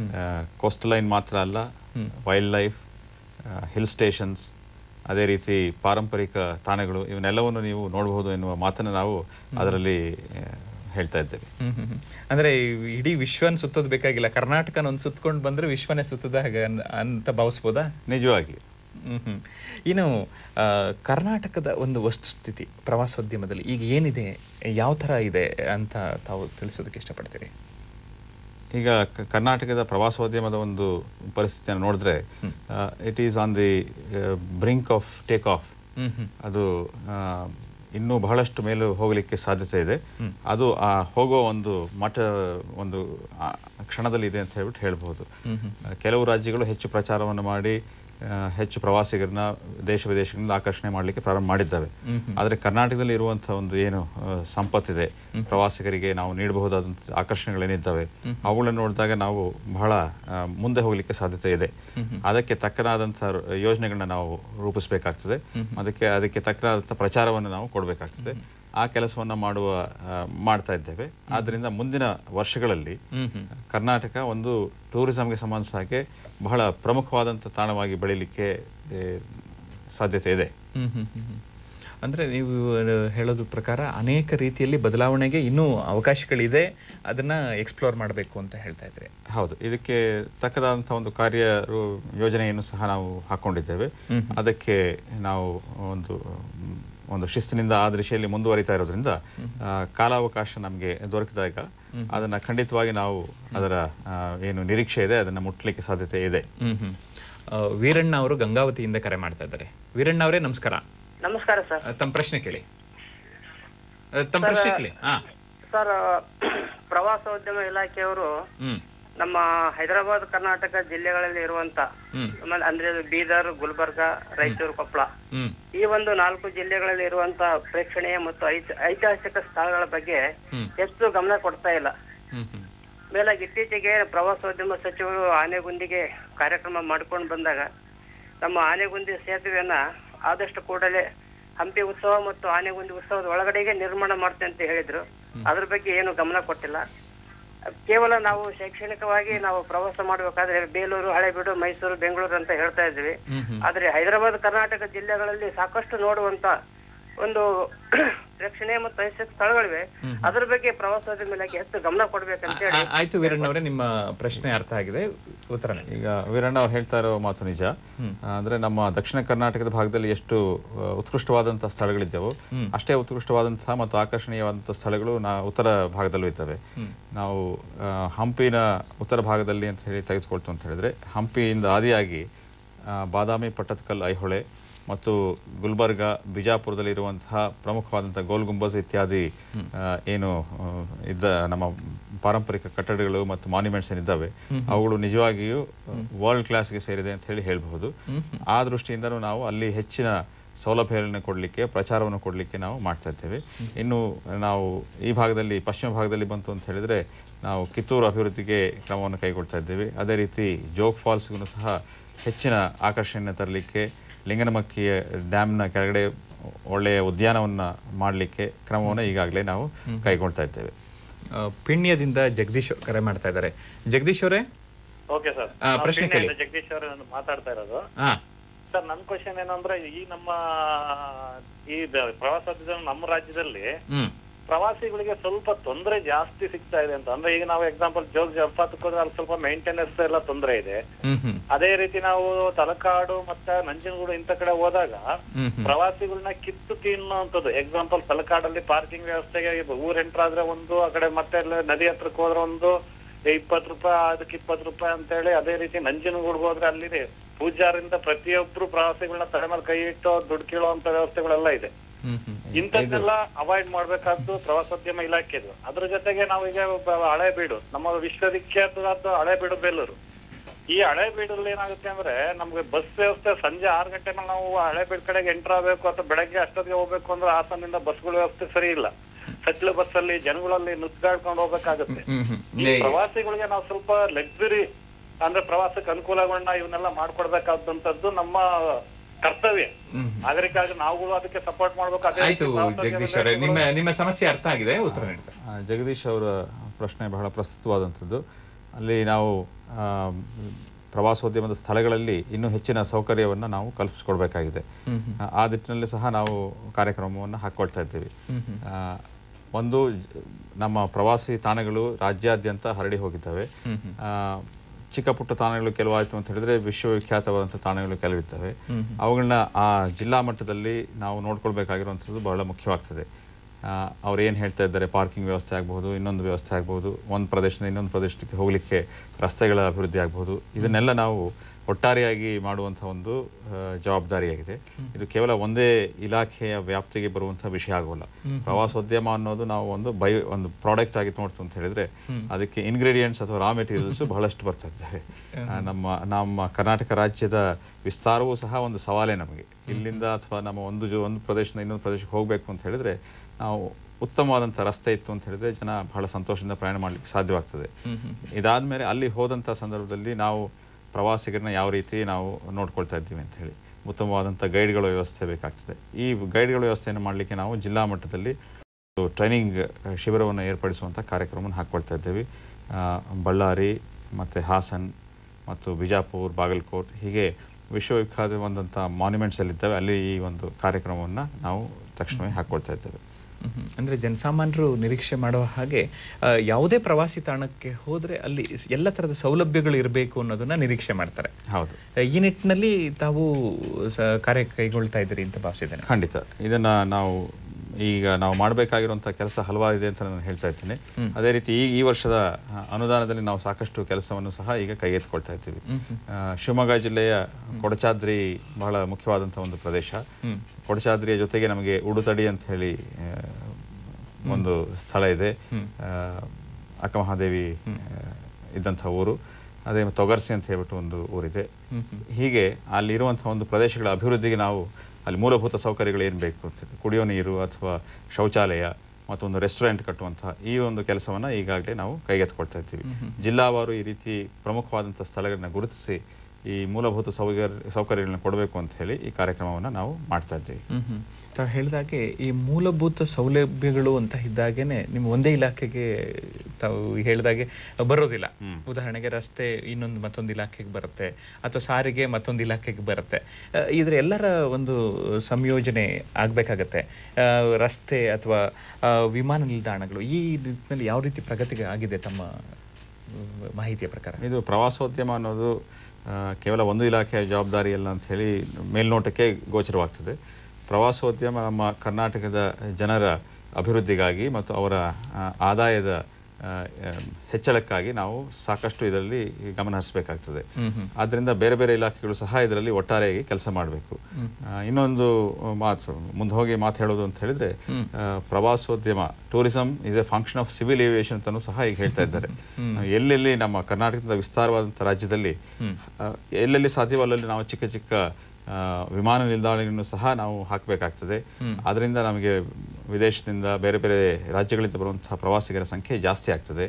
ಕೋಸ್ಟ್ ಲೈನ್ ಮಾತ್ರ ಅಲ್ಲ ವೈಲ್ಡ್ ಲೈಫ್ ಹಿಲ್ ಸ್ಟೇಷನ್ಸ್ ಅದೇ ರೀತಿ ಪಾರಂಪರಿಕ ತಾಣಗಳು ಇವನ್ನೆಲ್ಲವನ್ನು ನೀವು ನೋಡಬಹುದು ಎನ್ನುವ ಮಾತನ್ನು ನಾವು ಅದರಲ್ಲಿ ಆ, ಹೇಳ್ತಾ ಇದ್ದೇವೆ ಹ್ಮ್ ಹ್ಮ್ ಹ್ಮ್. ಅಂದ್ರೆ ಈ ಇಡೀ ವಿಶ್ವನ ಸುತ್ತೋದು ಬೇಕಾಗಿಲ್ಲ ಕರ್ನಾಟಕನ ಒಂದು ಸುತ್ಕೊಂಡು ಬಂದ್ರೆ ವಿಶ್ವನೇ ಸುತ್ತದ ಹಾಗೆ ಅನ್- ಅಂತ ಭಾವಿಸ್ಬೋದಾ ನಿಜವಾಗಿ ಹ್ಮ್ ಹ್ಮ್. ಇನ್ನು ಆ, ಕರ್ನಾಟಕದ ಒಂದು ವಸ್ತುಸ್ಥಿತಿ ಪ್ರವಾಸೋದ್ಯಮದಲ್ಲಿ ಈಗ ಏನಿದೆ ಯಾವ ಥರ ಇದೆ ಅಂತ ತಾವು ತಿಳಿಸೋದಕ್ಕೆ ಇಷ್ಟಪಡ್ತೀರಿ ಈಗ ಕ- ಕರ್ನಾಟಕದ ಪ್ರವಾಸೋದ್ಯಮದ ಒಂದು ಪರಿಸ್ಥಿತಿಯನ್ನು ನೋಡಿದ್ರೆ it is on the brink of take off hmm hmm ಅದು ಆ, ಇನ್ನೂ ಬಹಳಷ್ಟು ಮೇಲೂ ಹೋಗಲಿಕ್ಕೆ ಸಾಧ್ಯತೆ ಇದೆ ಅದು ಆ ಹೋಗೋ ಒಂದು ಮಠ ಒಂದು ಆ ಕ್ಷಣದಲ್ಲಿ ಇದೆ ಅಂತ ಹೇಳ್ಬಿಟ್ಟು ಹೇಳ್ಬೋದು ಆ, ಕೆಲವು ರಾಜ್ಯಗಳು ಹೆಚ್ಚು ಪ್ರಚಾರವನ್ನು ಮಾಡಿ ಆ, ಹೆಚ್ಚು ಪ್ರವಾಸಿಗರನ್ನ ದೇಶ ವಿದೇಶಗಳಿಂದ ಆಕರ್ಷಣೆ ಮಾಡಲಿಕ್ಕೆ ಪ್ರಾರಂಭ ಮಾಡಿದ್ದಾವೆ ಆದರೆ ಕರ್ನಾಟಕದಲ್ಲಿ ಇರುವಂಥ ಒಂದು ಏನು ಆ, ಸಂಪತ್ತಿದೆ ಪ್ರವಾಸಿಗರಿಗೆ ನಾವು ನೀಡಬಹುದಾದಂಥ ಆಕರ್ಷಣೆಗಳೇನಿದ್ದಾವೆ ಅವುಗಳನ್ನು ನೋಡಿದಾಗ ನಾವು ಬಹಳ ಆ, ಮುಂದೆ ಹೋಗಲಿಕ್ಕೆ ಸಾಧ್ಯತೆ ಇದೆ ಅದಕ್ಕೆ ತಕ್ಕನಾದಂಥ ಯೋಜನೆಗಳನ್ನ ನಾವು ರೂಪಿಸಬೇಕಾಗ್ತದೆ ಅದಕ್ಕೆ ಅದಕ್ಕೆ ತಕ್ಕನಾದಂಥ ಪ್ರಚಾರವನ್ನು ನಾವು ಕೊಡಬೇಕಾಗ್ತದೆ ಆ ಕೆಲಸವನ್ನು ಮಾಡುವ ಆ, ಮಾಡ್ತಾ ಇದ್ದೇವೆ ಆದ್ದರಿಂದ ಮುಂದಿನ ವರ್ಷಗಳಲ್ಲಿ ಕರ್ನಾಟಕ ಒಂದು ಟೂರಿಸಂಗೆ ಸಂಬಂಧಿಸಿದ ಹಾಗೆ ಬಹಳ ಪ್ರಮುಖವಾದಂಥ ತಾಣವಾಗಿ ಬೆಳೀಲಿಕ್ಕೆ ಏ, ಸಾಧ್ಯತೆ ಇದೆ ಹ್ಮ್ ಹ್ಮ್ ಹ್ಮ್ ಹ್ಮ್. ಅಂದ್ರೆ ನೀವು ಆ, ಹೇಳೋದ್ರ ಪ್ರಕಾರ ಅನೇಕ ರೀತಿಯಲ್ಲಿ ಬದಲಾವಣೆಗೆ ಇನ್ನೂ ಅವಕಾಶಗಳಿದೆ ಅದನ್ನ ಎಕ್ಸ್ಪ್ಲೋರ್ ಮಾಡಬೇಕು ಅಂತ ಹೇಳ್ತಾ ಇದ್ರಿ ಹೌದು ಇದಕ್ಕೆ ತಕ್ಕದಾದಂಥ ಒಂದು ಕಾರ್ಯ ರು- ಯೋಜನೆಯನ್ನು ಸಹ ನಾವು ಹಾಕೊಂಡಿದ್ದೇವೆ ಅದಕ್ಕೆ ನಾವು ಒಂದು ಮ್, ಒಂದು ಶಿಸ್ತಿನಿಂದ ಆ ದಿಶೆಯಲ್ಲಿ ಮುಂದುವರಿತಾ ಇರೋದ್ರಿಂದ ಆ, ಕಾಲಾವಕಾಶ ನಮಗೆ ದೊರಕಿದಾಗ ಅದನ್ನ ಖಂಡಿತವಾಗಿ ನಾವು ಅದರ ಆ, ಏನು ನಿರೀಕ್ಷೆ ಇದೆ ಅದನ್ನ ಮುಟ್ಲಿಕ್ಕೆ ಸಾಧ್ಯತೆ ಇದೆ ಹ್ಮ್ ಹ್ಮ್ ಆ, ವೀರಣ್ಣ ಅವರು ಗಂಗಾವತಿಯಿಂದ ಕರೆ ಮಾಡ್ತಾ ಇದ್ದಾರೆ ವೀರಣ್ಣ ಅವರೇ ನಮಸ್ಕಾರ ನಮಸ್ಕಾರ ಸರ್ ಆ, ತಮ್ಮ ಪ್ರಶ್ನೆ ಕೇಳಿ ಆ, ತಮ್ಮ ಪ್ರಶ್ನೆ ಕೇಳಿ ಹಾ ಸರ್ ಪ್ರವಾಸೋದ್ಯಮ ಇಲಾಖೆಯವರು ಹ್ಮ್ ನಮ್ಮ ಹೈದರಾಬಾದ್ ಕರ್ನಾಟಕ ಜಿಲ್ಲೆಗಳಲ್ಲಿ ಇರುವಂತ ಹ್ಮ್ ಆಮೇಲೆ ಅಂದ್ರೆ ಬೀದರ್ ಗುಲ್ಬರ್ಗ ರಾಯಚೂರು ಕೊಪ್ಪಳ ಹ್ಮ್ ಈ ಒಂದು ನಾಲ್ಕು ಜಿಲ್ಲೆಗಳಲ್ಲಿ ಇರುವಂತ ಪ್ರೇಕ್ಷಣೀಯ ಮತ್ತು ಐತಿ- ಐತಿಹಾಸಿಕ ಸ್ಥಳಗಳ ಬಗ್ಗೆ ಹ್ಮ್. ಹೆಚ್ಚು ಗಮನ ಕೊಡ್ತಾ ಇಲ್ಲ ಹ್ಮ್ ಹ್ಮ್ ಮೇಲಾಗಿ ಇತ್ತೀಚೆಗೆ ಪ್ರವಾಸೋದ್ಯಮ ಸಚಿವರು ಆನೆಗುಂದಿಗೆ ಕಾರ್ಯಕ್ರಮ ಮಾಡ್ಕೊಂಡು ಬಂದಾಗ ನಮ್ಮ ಆನೆಗುಂದಿ ಸೇತುವೆಯನ್ನ ಆದಷ್ಟು ಕೂಡಲೇ ಹಂಪಿ ಉತ್ಸವ ಮತ್ತು ಆನೆಗುಂದಿ ಉತ್ಸವದ ಒಳಗಡೆಗೆ ನಿರ್ಮಾಣ ಮಾಡ್ತೇವೆ ಅಂತ ಹೇಳಿದ್ರು ಅದ್ರ ಬಗ್ಗೆ ಏನು ಗಮನ ಕೊಟ್ಟಿಲ್ಲ ಕೇವಲ ನಾವು ಶೈಕ್ಷಣಿಕವಾಗಿ ನಾವು ಪ್ರವಾಸ ಮಾಡಬೇಕಾದ್ರೆ ಬೇಲೂರು ಹಳೆಬೀಡು ಮೈಸೂರು ಬೆಂಗಳೂರು ಅಂತ ಹೇಳ್ತಾ ಇದ್ವಿ ಆದ್ರೆ ಹೈದರಾಬಾದ್ ಕರ್ನಾಟಕ ಜಿಲ್ಲೆಗಳಲ್ಲಿ ಸಾಕಷ್ಟು ನೋಡುವಂತ ಒಂದು ಪ್ರೇಕ್ಷಣೀಯ ಮತ್ತು ಐತಿಹಾಸಿಕ ಸ್ಥಳಗಳಿವೆ ಅದ್ರ ಬಗ್ಗೆ ಪ್ರವಾಸೋದ್ಯಮ ಇಲಾಖೆ ಹೆಚ್ಚು ಗಮನ ಕೊಡ್ಬೇಕಂತ ಹೇಳಿ ಆ- ಆಯ್ತು ವೀರಣ್ಣ ಅವರೇ ನಿಮ್ಮ ಪ್ರಶ್ನೆ ಅರ್ಥ ಆಗಿದೆ ಉತ್ತರ ನೀಡಿ. ಈಗ ವೀರಣ್ಣ ಅವ್ರು ಹೇಳ್ತಾ ಇರೋ ಮಾತು ನಿಜ ಆ, ಅಂದ್ರೆ ನಮ್ಮ ದಕ್ಷಿಣ ಕರ್ನಾಟಕದ ಭಾಗದಲ್ಲಿ ಎಷ್ಟು ಆ, ಉತ್ಕೃಷ್ಟವಾದಂತಹ ಸ್ಥಳಗಳಿದ್ದಾವೋ ಅಷ್ಟೇ ಉತ್ಕೃಷ್ಟವಾದಂತಹ ಮತ್ತು ಆಕರ್ಷಣೀಯವಾದಂತಹ ಸ್ಥಳಗಳು ನಾ ಉತ್ತರ ಭಾಗದಲ್ಲೂ ಇದ್ದಾವೆ ನಾವು ಆ, ಹಂಪಿನ ಉತ್ತರ ಭಾಗದಲ್ಲಿ ಅಂತ ಹೇಳಿ ತೆಗೆದುಕೊಳ್ತು ಅಂತ ಹೇಳಿದ್ರೆ ಹಂಪಿಯಿಂದ ಆದಿಯಾಗಿ ಆ, ಬಾದಾಮಿ ಪಟ್ಟದಕಲ್ ಐಹೊಳೆ ಮತ್ತು ಗುಲ್ಬರ್ಗ ಬಿಜಾಪುರದಲ್ಲಿ ಇರುವಂತಹ ಪ್ರಮುಖವಾದಂತಹ ಗೋಲ್ ಗುಂಬಜ್ ಇತ್ಯಾದಿ ಆ, ಏನು ಆ, ಇದ್ದ ನಮ್ಮ ಪಾರಂಪರಿಕ ಕಟ್ಟಡಗಳು ಮತ್ತು ಮಾನ್ಯುಮೆಂಟ್ಸ್ ಏನಿದ್ದಾವೆ ಅವುಗಳು ನಿಜವಾಗಿಯೂ ವರ್ಲ್ಡ್ ಕ್ಲಾಸ್ಗೆ ಸೇರಿದೆ ಅಂತ ಹೇಳಿ ಹೇಳಬಹುದು ಆ ದೃಷ್ಟಿಯಿಂದನೂ ನಾವು ಅಲ್ಲಿ ಹೆಚ್ಚಿನ ಸೌಲಭ್ಯಗಳನ್ನು ಕೊಡಲಿಕ್ಕೆ ಪ್ರಚಾರವನ್ನು ಕೊಡಲಿಕ್ಕೆ ನಾವು ಮಾಡ್ತಾ ಇದ್ದೇವೆ ಇನ್ನು ನಾವು ಈ ಭಾಗದಲ್ಲಿ ಪಶ್ಚಿಮ ಭಾಗದಲ್ಲಿ ಬಂತು ಅಂತ ಹೇಳಿದ್ರೆ ನಾವು ಕಿತ್ತೂರು ಅಭಿವೃದ್ಧಿಗೆ ಕ್ರಮವನ್ನು ಕೈಗೊಳ್ತಾ ಇದ್ದೇವೆ ಅದೇ ರೀತಿ ಜೋಗ್ ಫಾಲ್ಸ್ಗೂ ಸಹ ಹೆಚ್ಚಿನ ಆಕರ್ಷಣೆಯನ್ನು ತರಲಿಕ್ಕೆ ಲಿಂಗನಮಕ್ಕಿಯ ಡ್ಯಾಮ್ನ ಕೆಳಗಡೆ ಒಳ್ಳೆಯ ಉದ್ಯಾನವನ್ನು ಮಾಡಲಿಕ್ಕೆ ಕ್ರಮವನ್ನು ಈಗಾಗಲೇ ನಾವು ಕೈಗೊಳ್ತಾ ಇದ್ದೇವೆ ಆ, ಪಿಣ್ಯದಿಂದ ಜಗದೀಶ್ ಕರೆ ಮಾಡ್ತಾ ಇದ್ದಾರೆ ಜಗದೀಶ್ ಅವರೇ ಓಕೆ ಸರ್ ಆ, ಪ್ರಶ್ನೆ ಕೇಳಿ. ಜಗದೀಶ್ ಅವರು ನಾನು ಮಾತಾಡ್ತಾ ಇರೋದು ಹಾ ಸರ್ ನನ್ನ ಕ್ವಶನ್ ಏನಂದ್ರೆ ಈ ನಮ್ಮ ಈ ದ- ಪ್ರವಾಸೋದ್ಯಮ ನಮ್ಮ ರಾಜ್ಯದಲ್ಲಿ ಹ್ಮ್ ಪ್ರವಾಸಿಗಳಿಗೆ ಸ್ವಲ್ಪ ತೊಂದರೆ ಜಾಸ್ತಿ ಸಿಗ್ತಾ ಇದೆ ಅಂತ ಅಂದ್ರೆ ಈಗ ನಾವು ಎಕ್ಸಾಂಪಲ್ ಜೋಗ್ ಜಲಪಾತಕ್ಕೆ ಹೋದ್ರೆ ಅಲ್ಲಿ ಸ್ವಲ್ಪ ಮೇಂಟೆನೆನ್ಸ್ ಎಲ್ಲ ತೊಂದರೆ ಇದೆ ಹ್ಮ್ ಹ್ಮ್ ಅದೇ ರೀತಿ ನಾವು ತಲಕಾಡು ಮತ್ತೆ ನಂಜನಗೂಡು ಇಂಥ ಕಡೆ ಹೋದಾಗ ಹ್ಮ್ ಹ್ಮ್ ಪ್ರವಾಸಿಗಳನ್ನ ಕಿತ್ತು ತಿನ್ನುವಂಥದ್ದು ಎಕ್ಸಾಂಪಲ್ ತಲಕಾಡಲ್ಲಿ ಪಾರ್ಕಿಂಗ್ ವ್ಯವಸ್ಥೆಗೆ ಊರ್ ಎಂಟ್ರ್ ಆದ್ರೆ ಒಂದು ಆ ಕಡೆ ಮತ್ತೆ ಅಲ್ಲಿ ನದಿ ಹತ್ರಕ್ಕೆ ಹೋದ್ರೆ ಒಂದು ಇಪ್ಪತ್ತು ರೂಪಾಯಿ ಅದಕ್ಕೆ ಇಪ್ಪತ್ತು ರೂಪಾಯಿ ಅಂತ ಹೇಳಿ ಅದೇ ರೀತಿ ನಂಜನಗೂಡ್ಗೆ ಹೋದ್ರೆ ಅಲ್ಲಿ ಪೂಜಾರಿಂದ ಪ್ರತಿಯೊಬ್ರು ಪ್ರವಾಸಿಗಳನ್ನ ತಲೆ ಮೇಲೆ ಕೈ ಇಟ್ಟು ದುಡ್ಡು ಕೀಳುವಂತ ವ್ಯವಸ್ಥೆಗಳೆಲ್ಲ ಇದೆ ಹ್ಮ್ ಹ್ಮ್ ಇಂಥದ್ದೆಲ್ಲ ಅವಾಯ್ಡ್ ಮಾಡ್ಬೇಕಾದ್ದು ಪ್ರವಾಸೋದ್ಯಮ ಇಲಾಖೆದು ಅದ್ರ ಜೊತೆಗೆ ನಾವು ಈಗ ಒಬ್ಬ ಹಳೆಬೀಡು ನಮ್ಮ ವಿಶ್ವವಿಖ್ಯಾತವಾದ ಹಳೆಬೀಡು ಬೇಲೂರು ಈ ಹಳೆಬೀಡಲ್ಲಿ ಏನಾಗುತ್ತೆ ಅಂದ್ರೆ ನಮ್ಗೆ ಬಸ್ ವ್ಯವಸ್ಥೆ ಸಂಜೆ ಆರು ಗಂಟೆ ಮೇಲೆ ನಾವು ಹಳೆಬೀಡು ಕಡೆಗೆ ಎಂಟರ್ ಆಗ್ಬೇಕು ಅಥವಾ ಬೆಳಗ್ಗೆ ಅಷ್ಟೊತ್ತಿಗೆ ಹೋಗ್ಬೇಕು ಅಂದ್ರೆ ಹಾಸನದಿಂದ ಬಸ್ಗಳ ವ್ಯವಸ್ಥೆ ಸರಿ ಇಲ್ಲ ಸಟ್ಲು ಬಸ್ ಅಲ್ಲಿ ಜನಗಳಲ್ಲಿ ನುಗ್ಗಾಡ್ಕೊಂಡು ಹೋಗ್ಬೇಕಾಗುತ್ತೆ ಹ್ಮ್ ಹ್ಮ್ ಈ ಪ್ರವಾಸಿಗಳಿಗೆ ನಾವು ಸ್ವಲ್ಪ ಲಕ್ಸುರಿ ಅಂದ್ರೆ ಪ್ರವಾಸಕ್ಕೆ ಅನುಕೂಲಗಳನ್ನ ಇವನ್ನೆಲ್ಲ ಮಾಡ್ಕೊಡ್ಬೇಕಾದಂತದ್ದು ನಮ್ಮ ಕರ್ತವ್ಯ ಹ್ಮ್. ನಾಗರಿಕರಾಗಿ ನಾವುಗಳು ಅದಕ್ಕೆ ಸಪೋರ್ಟ್ ಮಾಡ್ಬೇಕು ಅದೇ ರೀತಿ ಆಯ್ತು ಪ್ರವಾಸೋದ್ಯಮ ಜಗದೀಶ್ ಅವರೇ ನಿಮ್ಮ ನಿಮ್ಮ ಸಮಸ್ಯೆ ಅರ್ಥ ಆಗಿದೆ ಉತ್ತರ ನೀಡ್ತಾರೆ ಆ, ಜಗದೀಶ್ ಅವರ ಪ್ರಶ್ನೆ ಬಹಳ ಪ್ರಸ್ತುತವಾದಂಥದ್ದು ಅಲ್ಲಿ ನಾವು ಆ, ಪ್ರವಾಸೋದ್ಯಮದ ಸ್ಥಳಗಳಲ್ಲಿ ಇನ್ನೂ ಹೆಚ್ಚಿನ ಸೌಕರ್ಯವನ್ನು ನಾವು ಕಲ್ಪಿಸ್ಕೊಡ್ಬೇಕಾಗಿದೆ ಆ, ಆ ನಿಟ್ಟಿನಲ್ಲಿ ಸಹ ನಾವು ಕಾರ್ಯಕ್ರಮವನ್ನು ಹಾಕ್ಕೊಳ್ತಾ ಇದ್ದೀವಿ ಆ, ಒಂದು ಜ- ನಮ್ಮ ಪ್ರವಾಸಿ ತಾಣಗಳು ರಾಜ್ಯಾದ್ಯಂತ ಹರಡಿ ಹೋಗಿದ್ದಾವೆ ಆ, ಚಿಕ್ಕ ಪುಟ್ಟ ತಾಣಗಳು ಕೆಲವಾಯಿತು ಅಂತ ಹೇಳಿದ್ರೆ ವಿಶ್ವವಿಖ್ಯಾತವಾದಂಥ ತಾಣಗಳು ಕೆಲವಿರ್ತವೆ ಅವುಗಳನ್ನ ಆ ಜಿಲ್ಲಾ ಮಟ್ಟದಲ್ಲಿ ನಾವು ನೋಡ್ಕೊಳ್ಬೇಕಾಗಿರುವಂಥದ್ದು ಬಹಳ ಮುಖ್ಯವಾಗ್ತದೆ ಅವ್ರು ಏನು ಹೇಳ್ತಾ ಇದ್ದಾರೆ ಪಾರ್ಕಿಂಗ್ ವ್ಯವಸ್ಥೆ ಆಗ್ಬೋದು ಇನ್ನೊಂದು ವ್ಯವಸ್ಥೆ ಆಗ್ಬೋದು ಒಂದು ಪ್ರದೇಶದಿಂದ ಇನ್ನೊಂದು ಪ್ರದೇಶಕ್ಕೆ ಹೋಗಲಿಕ್ಕೆ ರಸ್ತೆಗಳ ಅಭಿವೃದ್ಧಿ ಆಗ್ಬೋದು ಇದನ್ನೆಲ್ಲ ನಾವು ಒಟ್ಟಾರೆಯಾಗಿ ಮಾಡುವಂಥ ಒಂದು ಆ, ಜವಾಬ್ದಾರಿಯಾಗಿದೆ ಇದು ಕೇವಲ ಒಂದೇ ಇಲಾಖೆಯ ವ್ಯಾಪ್ತಿಗೆ ಬರುವಂಥ ವಿಷಯ ಆಗೋಲ್ಲ ಪ್ರವಾಸೋದ್ಯಮ ಅನ್ನೋದು ನಾವು ಒಂದು ಬೈ ಒಂದು ಪ್ರಾಡಕ್ಟ್ ಆಗಿ ನೋಡ್ತು ಅಂತ ಹೇಳಿದ್ರೆ ಅದಕ್ಕೆ ಇಂಗ್ರೀಡಿಯೆಂಟ್ಸ್ ಅಥವಾ ರಾ ಮೆಟೀರಿಯಲ್ಸ್ ಬಹಳಷ್ಟು ಬರ್ತಾ ಇದ್ದಾವೆ ಆ, ನಮ್ಮ ನಮ್ಮ ಕರ್ನಾಟಕ ರಾಜ್ಯದ ವಿಸ್ತಾರವೂ ಸಹ ಒಂದು ಸವಾಲೇ ನಮಗೆ ಇಲ್ಲಿಂದ ಅಥವಾ ನಮ್ಮ ಒಂದು ಜೊ ಒಂದು ಪ್ರದೇಶದಿಂದ ಇನ್ನೊಂದು ಪ್ರದೇಶಕ್ಕೆ ಹೋಗಬೇಕು ಅಂತ ಹೇಳಿದ್ರೆ ನಾವು ಉತ್ತಮವಾದಂಥ ರಸ್ತೆ ಇತ್ತು ಅಂತ ಹೇಳಿದ್ರೆ ಜನ ಬಹಳ ಸಂತೋಷದಿಂದ ಪ್ರಯಾಣ ಮಾಡಲಿಕ್ಕೆ ಸಾಧ್ಯವಾಗ್ತದೆ ಇದಾದ್ಮೇಲೆ ಅಲ್ಲಿ ಹೋದಂಥ ಸಂದರ್ಭದಲ್ಲಿ ನಾವು ಪ್ರವಾಸಿಗರನ್ನ ಯಾವ ರೀತಿ ನಾವು ನೋಡ್ಕೊಳ್ತಾ ಇದ್ದೀವಿ ಅಂತ ಹೇಳಿ ಉತ್ತಮವಾದಂಥ ಗೈಡ್ಗಳ ವ್ಯವಸ್ಥೆ ಬೇಕಾಗ್ತದೆ ಈ ಗೈಡ್ಗಳ ವ್ಯವಸ್ಥೆಯನ್ನು ಮಾಡಲಿಕ್ಕೆ ನಾವು ಜಿಲ್ಲಾ ಮಟ್ಟದಲ್ಲಿ ಒಂದು ಟ್ರೈನಿಂಗ್ ಶಿಬಿರವನ್ನು ಏರ್ಪಡಿಸುವಂಥ ಕಾರ್ಯಕ್ರಮವನ್ನು ಹಾಕ್ಕೊಳ್ತಾ ಇದ್ದೇವೆ ಆ, ಬಳ್ಳಾರಿ ಮತ್ತು ಹಾಸನ್ ಮತ್ತು ಬಿಜಾಪುರ್ ಬಾಗಲಕೋಟ್ ಹೀಗೆ ವಿಶ್ವವಿಖ್ಯಾತವಾದಂಥ ಮಾನ್ಯುಮೆಂಟ್ಸ್ ಎಲ್ಲಿದ್ದಾವೆ ಅಲ್ಲಿ ಈ ಒಂದು ಕಾರ್ಯಕ್ರಮವನ್ನು ನಾವು ತಕ್ಷಣವೇ ಹಾಕ್ಕೊಳ್ತಾ ಇದ್ದೇವೆ ಮ್ಹೂ. ಅಂದ್ರೆ ಜನಸಾಮಾನ್ಯರು ನಿರೀಕ್ಷೆ ಮಾಡುವ ಹಾಗೆ ಆ, ಯಾವುದೇ ಪ್ರವಾಸಿ ತಾಣಕ್ಕೆ ಹೋದ್ರೆ ಅಲ್ಲಿ ಸ್- ಎಲ್ಲ ತರದ ಸೌಲಭ್ಯಗಳು ಇರಬೇಕು ಅನ್ನೋದನ್ನ ನಿರೀಕ್ಷೆ ಮಾಡ್ತಾರೆ ಹೌದು ಆ, ಈ ನಿಟ್ಟಿನಲ್ಲಿ ತಾವು ಸ- ಕಾರ್ಯ ಕೈಗೊಳ್ತಾ ಇದ್ದೀರಿ ಅಂತ ಭಾವಿಸಿದ್ದೇನೆ ಖಂಡಿತ ಇದನ್ನ ನಾವು ಈಗ ನಾವು ಮಾಡಬೇಕಾಗಿರುವಂಥ ಕೆಲಸ ಹಲವಾರಿದೆ ಅಂತ ನಾನು ಹೇಳ್ತಾ ಇದ್ದೇನೆ ಅದೇ ರೀತಿ ಈ ಈ ವರ್ಷದ ಆ, ಅನುದಾನದಲ್ಲಿ ನಾವು ಸಾಕಷ್ಟು ಕೆಲಸವನ್ನು ಸಹ ಈಗ ಕೈಗೆತ್ತಿಕೊಳ್ತಾ ಇದ್ದೀವಿ ಆ, ಶಿವಮೊಗ್ಗ ಜಿಲ್ಲೆಯ ಕೊಡಚಾದ್ರಿ ಬಹಳ ಮುಖ್ಯವಾದಂಥ ಒಂದು ಪ್ರದೇಶ ಕೊಡಚಾದ್ರಿಯ ಜೊತೆಗೆ ನಮಗೆ ಉಡುತಡಿ ಅಂತ ಹೇಳಿ ಆ, ಒಂದು ಸ್ಥಳ ಇದೆ ಆ, ಅಕ್ಕಮಹಾದೇವಿ ಆ, ಇದ್ದಂಥ ಊರು ಅದೇ ತೊಗರ್ಸಿ ಅಂತ ಹೇಳ್ಬಿಟ್ಟು ಒಂದು ಊರಿದೆ ಹೀಗೆ ಅಲ್ಲಿರುವಂಥ ಒಂದು ಪ್ರದೇಶಗಳ ಅಭಿವೃದ್ಧಿಗೆ ನಾವು ಅಲ್ಲಿ ಮೂಲಭೂತ ಸೌಕರ್ಯಗಳು ಏನು ಬೇಕು ಅಂತ ಕುಡಿಯೋ ನೀರು ಅಥವಾ ಶೌಚಾಲಯ ಮತ್ತೊಂದು ರೆಸ್ಟೋರೆಂಟ್ ಕಟ್ಟುವಂತಹ ಈ ಒಂದು ಕೆಲಸವನ್ನು ಈಗಾಗಲೇ ನಾವು ಕೈಗೆತ್ತಿಕೊಳ್ತಾ ಇದ್ದೀವಿ ಜಿಲ್ಲಾವಾರು ಈ ರೀತಿ ಪ್ರಮುಖವಾದಂಥ ಸ್ಥಳಗಳನ್ನ ಗುರುತಿಸಿ ಈ ಮೂಲಭೂತ ಸೌಕರ್ಯ ಸೌಕರ್ಯಗಳನ್ನ ಕೊಡಬೇಕು ಅಂತ ಹೇಳಿ ಈ ಕಾರ್ಯಕ್ರಮವನ್ನು ನಾವು ಮಾಡ್ತಾ ಇದ್ದೀವಿ ಮ್ಹೂ. ತಾವು ಹೇಳಿದಾಗೆ ಈ ಮೂಲಭೂತ ಸೌಲಭ್ಯಗಳು ಅಂತ ಇದ್ದಾಗೇನೆ ನಿಮ್ಮ ಒಂದೇ ಇಲಾಖೆಗೆ ತಾವು ಹೇಳಿದಾಗೆ ಬರೋದಿಲ್ಲ ಉದಾಹರಣೆಗೆ ರಸ್ತೆ ಇನ್ನೊಂದು ಮತ್ತೊಂದು ಇಲಾಖೆಗೆ ಬರುತ್ತೆ ಅಥವಾ ಸಾರಿಗೆ ಮತ್ತೊಂದು ಇಲಾಖೆಗೆ ಬರುತ್ತೆ ಆ, ಇದ್ರ ಎಲ್ಲರ ಒಂದು ಸಂಯೋಜನೆ ಆಗಬೇಕಾಗತ್ತೆ ರಸ್ತೆ ಅಥವಾ ಆ, ವಿಮಾನ ನಿಲ್ದಾಣಗಳು ಈ ನಿಟ್ಟಿನಲ್ಲಿ ಯಾವ ರೀತಿ ಪ್ರಗತಿಗೆ ಆಗಿದೆ ತಮ್ಮ ಆ, ಮಾಹಿತಿಯ ಪ್ರಕಾರ ಇದು ಪ್ರವಾಸೋದ್ಯಮ ಅನ್ನೋದು ಆ, ಕೇವಲ ಒಂದು ಇಲಾಖೆಯ ಜವಾಬ್ದಾರಿ ಅಲ್ಲ ಅಂತ ಹೇಳಿ ಮೇಲ್ನೋಟಕ್ಕೆ ಗೋಚರವಾಗ್ತದೆ ಪ್ರವಾಸೋದ್ಯಮ ನಮ್ಮ ಕರ್ನಾಟಕದ ಜನರ ಅಭಿವೃದ್ಧಿಗಾಗಿ ಮತ್ತು ಅವರ ಆ, ಆದಾಯದ ಆ, ಆ, ಹೆಚ್ಚಳಕ್ಕಾಗಿ ನಾವು ಸಾಕಷ್ಟು ಇದರಲ್ಲಿ ಗಮನ ಹರಿಸಬೇಕಾಗ್ತದೆ ಆದ್ದರಿಂದ ಬೇರೆ ಬೇರೆ ಇಲಾಖೆಗಳು ಸಹ ಇದರಲ್ಲಿ ಒಟ್ಟಾರೆಯಾಗಿ ಕೆಲಸ ಮಾಡಬೇಕು ಇನ್ನೊಂದು ಮಾತು ಮುಂದೆ ಹೋಗಿ ಮಾತು ಹೇಳೋದು ಅಂತ ಹೇಳಿದ್ರೆ ಆ, ಪ್ರವಾಸೋದ್ಯಮ tourism is a function of civil aviation ಅಂತಾನೂ ಸಹ ಈಗ ಹೇಳ್ತಾ ಇದ್ದಾರೆ ನಾವು ಎಲ್ಲೆಲ್ಲಿ ನಮ್ಮ ಕರ್ನಾಟಕದ ವಿಸ್ತಾರವಾದಂಥ ರಾಜ್ಯದಲ್ಲಿ ಆ, ಎಲ್ಲೆಲ್ಲಿ ಸಾಧ್ಯವೋ ಅಲ್ಲಲ್ಲಿ ನಾವು ಚಿಕ್ಕ ಚಿಕ್ಕ ಆ, ವಿಮಾನ ನಿಲ್ದಾಣಗಳನ್ನು ಸಹ ನಾವು ಹಾಕಬೇಕಾಗ್ತದೆ ಅದರಿಂದ ನಮಗೆ ವಿದೇಶದಿಂದ ಬೇರೆ ಬೇರೆ ರಾಜ್ಯಗಳಿಂದ ಬರುವಂತಹ ಪ್ರವಾಸಿಗರ ಸಂಖ್ಯೆ ಜಾಸ್ತಿ ಆಗ್ತದೆ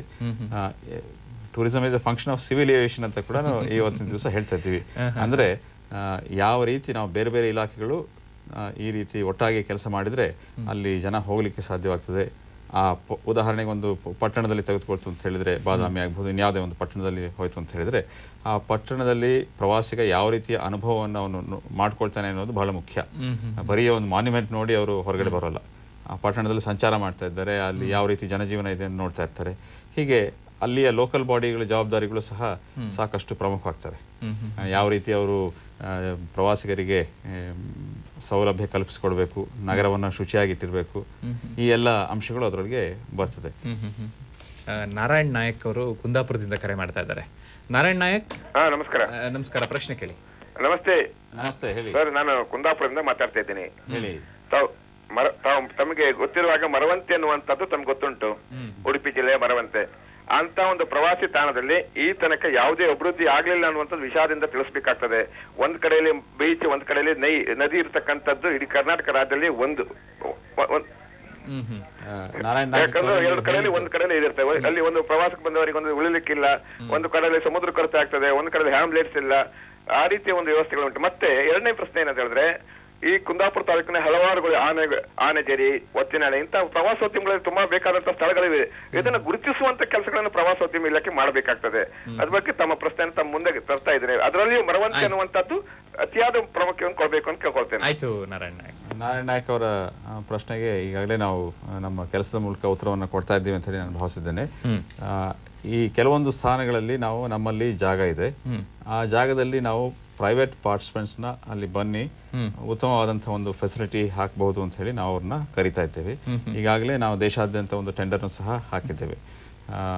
tourism is a function of civil aviation ಅಂತ ಕೂಡ ನಾವು ಇವತ್ತಿನ ದಿವಸ ಹೇಳ್ತಾ ಇದ್ದೀವಿ ಅಂದ್ರೆ ಆ, ಯಾವ ರೀತಿ ನಾವು ಬೇರೆ ಬೇರೆ ಇಲಾಖೆಗಳು ಆ, ಈ ರೀತಿ ಒಟ್ಟಾಗಿ ಕೆಲಸ ಮಾಡಿದ್ರೆ ಅಲ್ಲಿ ಜನ ಹೋಗ್ಲಿಕ್ಕೆ ಸಾಧ್ಯವಾಗ್ತದೆ ಆ ಪ- ಉದಾಹರಣೆಗೆ ಒಂದು ಪ- ಪಟ್ಟಣದಲ್ಲಿ ತೆಗೆದುಕೊಳ್ತು ಅಂತ ಹೇಳಿದ್ರೆ ಬಾದಾಮಿ ಆಗ್ಬೋದು ಇನ್ಯಾವುದೇ ಒಂದು ಪಟ್ಟಣದಲ್ಲಿ ಹೋಯ್ತು ಅಂತ ಹೇಳಿದ್ರೆ ಆ ಪಟ್ಟಣದಲ್ಲಿ ಪ್ರವಾಸಿಗ ಯಾವ ರೀತಿಯ ಅನುಭವವನ್ನು ಅವನು ನು- ಮಾಡ್ಕೊಳ್ತಾನೆ ಅನ್ನೋದು ಬಹಳ ಮುಖ್ಯ ಬರೀ ಒಂದು ಮಾನ್ಯುಮೆಂಟ್ ನೋಡಿ ಅವರು ಹೊರಗಡೆ ಬರೋಲ್ಲ ಆ ಪಟ್ಟಣದಲ್ಲಿ ಸಂಚಾರ ಮಾಡ್ತಾ ಇದ್ದಾರೆ ಅಲ್ಲಿ ಯಾವ ರೀತಿ ಜನಜೀವನ ಇದೆ ಅಂತ ನೋಡ್ತಾ ಇರ್ತಾರೆ ಹೀಗೆ ಅಲ್ಲಿಯ ಲೋಕಲ್ ಬಾಡಿಗಳ ಜವಾಬ್ದಾರಿಗಳು ಸಹ ಸಾಕಷ್ಟು ಪ್ರಮುಖವಾಗ್ತವೆ ಆ, ಯಾವ ರೀತಿ ಅವರು ಆ, ಪ್ರವಾಸಿಗರಿಗೆ ಆಮ್, ಸೌಲಭ್ಯ ಕಲ್ಪಿಸಿಕೊಡ್ಬೇಕು ನಗರವನ್ನು ಶುಚಿಯಾಗಿಟ್ಟಿರಬೇಕು ಈ ಎಲ್ಲ ಅಂಶಗಳು ಅದರೊಳಗೆ ಬರ್ತದೆ ಹ್ಮ್ ಹ್ಮ್ ಹ್ಮ್. ಆ, ನಾರಾಯಣ್ ನಾಯಕ್ ಅವರು ಕುಂದಾಪುರದಿಂದ ಕರೆ ಮಾಡ್ತಾ ಇದ್ದಾರೆ ನಾರಾಯಣ್ ನಾಯಕ್ ಹಾ ನಮಸ್ಕಾರ ಆ, ನಮಸ್ಕಾರ ಪ್ರಶ್ನೆ ಕೇಳಿ ನಮಸ್ತೆ ನಮಸ್ತೆ ಹೇಳಿ ಸರ್ ನಾನು ಕುಂದಾಪುರದಿಂದ ಮಾತಾಡ್ತಾ ಇದ್ದೀನಿ ಹೇಳಿ ತಾವು ಮರ ತಾವು ತಮಗೆ ಗೊತ್ತಿರುವಾಗ ಮರವಂತೆ ಅನ್ನುವಂಥದ್ದು ತಮ್ಗೆ ಗೊತ್ತುಂಟು ಉಡುಪಿ ಜಿಲ್ಲೆಯ ಮರವಂತೆ ಅಂತ ಒಂದು ಪ್ರವಾಸಿ ತಾಣದಲ್ಲಿ ಈ ತನಕ ಯಾವುದೇ ಅಭಿವೃದ್ಧಿ ಆಗ್ಲಿಲ್ಲ ಅನ್ನುವಂಥದ್ದು ವಿಷಾದದಿಂದ ತಿಳಿಸ್ಬೇಕಾಗ್ತದೆ ಒಂದ್ ಕಡೆಯಲ್ಲಿ ಬೀಚ್ ಒಂದ್ ಕಡೆಯಲ್ಲಿ ನೈ ನದಿ ಇರ್ತಕ್ಕಂಥದ್ದು ಇಡೀ ಕರ್ನಾಟಕ ರಾಜ್ಯದಲ್ಲಿ ಒಂದು ಒ- ಒಂದ್- ಹ್ಮ್ ಹ್ಮ್ ಆ, ನಾರಾಯಣ್ ನಾಯಕ್ ಯಾಕಂದ್ರೆ ಅವರು ಎರಡು ಕಡೆಯಲ್ಲಿ ಒಂದು ಕಡೆಯಲ್ಲಿ ಇರುತ್ತೆ ಅಲ್ಲಿ ಒಂದು ಪ್ರವಾಸಕ್ಕೆ ಬಂದವರಿಗೆ ಒಂದು ಉಳಿಲಿಕ್ಕಿಲ್ಲ ಒಂದು ಕಡೆಯಲ್ಲಿ ಸಮುದ್ರ ಕೊರತೆ ಆಗ್ತದೆ ಒಂದು ಕಡೆಯಲ್ಲಿ ಹ್ಯಾಮ್ಲೆಟ್ಸ್ ಇಲ್ಲ ಆ ರೀತಿಯ ಒಂದು ವ್ಯವಸ್ಥೆಗಳು ಉಂಟು ಮತ್ತೆ ಎರಡನೇ ಪ್ರಶ್ನೆ ಏನಂತ ಹೇಳಿದ್ರೆ ಈ ಕುಂದಾಪುರ ತಾಲೂಕಿನ ಹಲವಾರುಗಳು ಆನೆ ಆನೆಜೇರಿ ಒತ್ತಿನಾಳೆ ಇಂತಹ ಪ್ರವಾಸೋದ್ಯಮಗಳಲ್ಲಿ ತುಂಬಾ ಬೇಕಾದಂತಹ ಸ್ಥಳಗಳಿವೆ ಇದನ್ನ ಗುರುತಿಸುವಂತ ಕೆಲಸಗಳನ್ನು ಪ್ರವಾಸೋದ್ಯಮ ಇಲಾಖೆ ಮಾಡಬೇಕಾಗ್ತದೆ ಅದ್ರ ಬಗ್ಗೆ ತಮ್ಮ ಪ್ರಶ್ನೆಯನ್ನು ತಮ್ಮ ಮುಂದೆ ತರ್ತಾ ಇದ್ದಾರೆ ಅದರಲ್ಲಿಯೂ ಮರವಂತೆ ಅನ್ನುವಂಥದ್ದು ಅತಿಯಾದ ಪ್ರಾಮುಖ್ಯವನ್ನು ಕೊಡಬೇಕು ಅಂತ ಕೇಳ್ಕೊಳ್ತೇನೆ ಆಯ್ತು ನಾರಾಯಣ್ ನಾಯಕ್ ನಾರಾಯಣ್ ನಾಯಕ್ ಅವರ ಆ, ಪ್ರಶ್ನೆಗೆ ಈಗಾಗಲೇ ನಾವು ಆ, ನಮ್ಮ ಕೆಲಸದ ಮೂಲಕ ಉತ್ತರವನ್ನು ಕೊಡ್ತಾ ಇದ್ದೀವಿ ಅಂತ ಹೇಳಿ ನಾನು ಭಾವಿಸಿದ್ದೇನೆ ಆ, ಈ ಕೆಲವೊಂದು ಸ್ಥಾನಗಳಲ್ಲಿ ನಾವು ನಮ್ಮಲ್ಲಿ ಜಾಗ ಇದೆ ಆ ಜಾಗದಲ್ಲಿ ನಾವು ಪ್ರೈವೇಟ್ ಪಾರ್ಟಿಸಿಪೆಂಟ್ಸ್ನ ಅಲ್ಲಿ ಬನ್ನಿ ಉತ್ತಮವಾದಂಥ ಒಂದು ಫೆಸಿಲಿಟಿ ಹಾಕಬಹುದು ಅಂತ ಹೇಳಿ ನಾವು ಅವ್ರನ್ನ ಕರಿತಾ ಇದ್ದೇವೆ ಈಗಾಗಲೇ ನಾವು ದೇಶಾದ್ಯಂತ ಒಂದು ಟೆಂಡರ್ನ ಸಹ ಹಾಕಿದ್ದೇವೆ ಆ,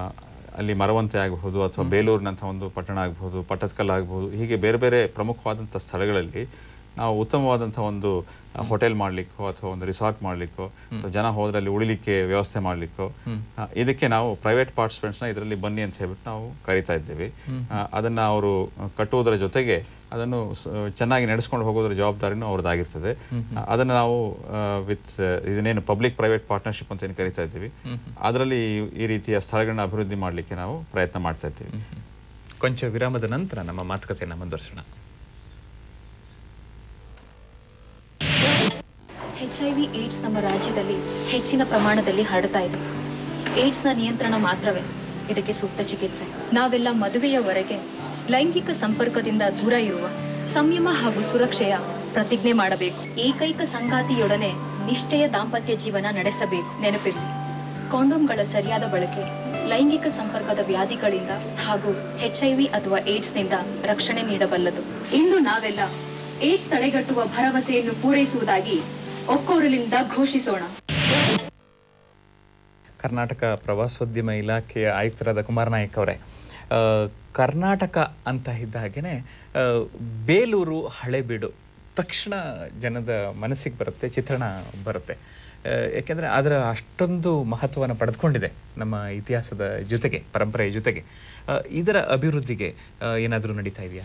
ಅಲ್ಲಿ ಮರವಂತೆ ಆಗಬಹುದು ಅಥವಾ ಬೇಲೂರಿನಂಥ ಒಂದು ಪಟ್ಟಣ ಆಗಬಹುದು ಪಟ್ಟದಕಲ್ಲು ಆಗಬಹುದು ಹೀಗೆ ಬೇರೆ ಬೇರೆ ಪ್ರಮುಖವಾದಂಥ ಸ್ಥಳಗಳಲ್ಲಿ ನಾವು ಉತ್ತಮವಾದಂಥ ಒಂದು ಹೋಟೆಲ್ ಮಾಡಲಿಕ್ಕೋ ಅಥವಾ ಒಂದು ರಿಸಾರ್ಟ್ ಮಾಡಲಿಕ್ಕೋ ಅಥವಾ ಜನ ಹೋದ್ರಲ್ಲಿ ಉಳಿಲಿಕ್ಕೆ ವ್ಯವಸ್ಥೆ ಮಾಡಲಿಕ್ಕೋ ಇದಕ್ಕೆ ನಾವು ಪ್ರೈವೇಟ್ ಪಾರ್ಟಿಸಿಪೆಂಟ್ಸ್ನ ಇದರಲ್ಲಿ ಬನ್ನಿ ಅಂತ ಹೇಳ್ಬಿಟ್ಟು ನಾವು ಕರಿತಾ ಇದ್ದೇವೆ ಆ, ಅದನ್ನ ಅವರು ಕಟ್ಟುವುದರ ಜೊತೆಗೆ ಅದನ್ನು ಸ- ಚೆನ್ನಾಗಿ ನಡೆಸ್ಕೊಂಡು ಹೋಗೋದ್ರ ಜವಾಬ್ದಾರಿನೂ ಅವ್ರದ್ದಾಗಿರ್ತದೆ ಆ, ಅದನ್ನು ನಾವು ವಿತ್ ಇದನ್ನೇನು ಪಬ್ಲಿಕ್ ಪ್ರೈವೇಟ್ ಪಾರ್ಟ್ನರ್ಶಿಪ್ ಅಂತ ಏನು ಕರಿತಾ ಇದ್ದೀವಿ ಅದರಲ್ಲಿ ಈ- ಈ ರೀತಿಯ ಸ್ಥಳಗಳನ್ನ ಅಭಿವೃದ್ಧಿ ಮಾಡಲಿಕ್ಕೆ ನಾವು ಪ್ರಯತ್ನ ಮಾಡ್ತಾ ಇದ್ದೀವಿ ಕೊಂಚ ವಿರಾಮದ ನಂತರ ನಮ್ಮ ಮಾತುಕತೆಯನ್ನು ಮುಂದುವರಿಸೋಣ ಎಚ್ ಐ ವಿ ಏಡ್ಸ್ ನಮ್ಮ ರಾಜ್ಯದಲ್ಲಿ ಹೆಚ್ಚಿನ ಪ್ರಮಾಣದಲ್ಲಿ ಹರಡ್ತಾ ಇದೆ ಏಡ್ಸ್ನ ನಿಯಂತ್ರಣ ಮಾತ್ರವೇ ಇದಕ್ಕೆ ಸೂಕ್ತ ಚಿಕಿತ್ಸೆ ನಾವೆಲ್ಲ ಮದುವೆಯವರೆಗೆ ಲೈಂಗಿಕ ಸಂಪರ್ಕದಿಂದ ದೂರ ಇರುವ ಸಂಯಮ ಹಾಗೂ ಸುರಕ್ಷೆಯ ಪ್ರತಿಜ್ಞೆ ಮಾಡಬೇಕು ಏಕೈಕ ಸಂಗಾತಿಯೊಡನೆ ನಿಷ್ಠೆಯ ದಾಂಪತ್ಯ ಜೀವನ ನಡೆಸಬೇಕು ನೆನಪಿರಲಿ ಕಾಂಡೋಮ್ಗಳ ಸರಿಯಾದ ಬಳಕೆ ಲೈಂಗಿಕ ಸಂಪರ್ಕದ ವ್ಯಾಧಿಗಳಿಂದ ಹಾಗೂ ಎಚ್ಐವಿ ಅಥವಾ ಏಡ್ಸ್ನಿಂದ ರಕ್ಷಣೆ ನೀಡಬಲ್ಲದು ಇಂದು ನಾವೆಲ್ಲ ಏಡ್ಸ್ ತಡೆಗಟ್ಟುವ ಭರವಸೆಯನ್ನು ಪೂರೈಸುವುದಾಗಿ ಒಕ್ಕೊರಲಿನಿಂದ ಘೋಷಿಸೋಣ ಕರ್ನಾಟಕ ಪ್ರವಾಸೋದ್ಯಮ ಇಲಾಖೆಯ ಆಯುಕ್ತರಾದ ಕುಮಾರ್ ನಾಯಕ್ ಅವರೇ ಆ, ಕರ್ನಾಟಕ ಅಂತ ಇದ್ದ ಹಾಗೆಯೇ ಆ, ಬೇಲೂರು ಹಳೆಬೀಡು ತಕ್ಷಣ ಜನದ ಮನಸ್ಸಿಗೆ ಬರುತ್ತೆ ಚಿತ್ರಣ ಬರುತ್ತೆ ಆ, ಯಾಕೆಂದರೆ ಅದರ ಅಷ್ಟೊಂದು ಮಹತ್ವವನ್ನು ಪಡೆದುಕೊಂಡಿದೆ ನಮ್ಮ ಇತಿಹಾಸದ ಜೊತೆಗೆ ಪರಂಪರೆಯ ಜೊತೆಗೆ ಆ, ಇದರ ಅಭಿವೃದ್ಧಿಗೆ ಏನಾದರೂ ನಡೀತಾ ಇದೆಯಾ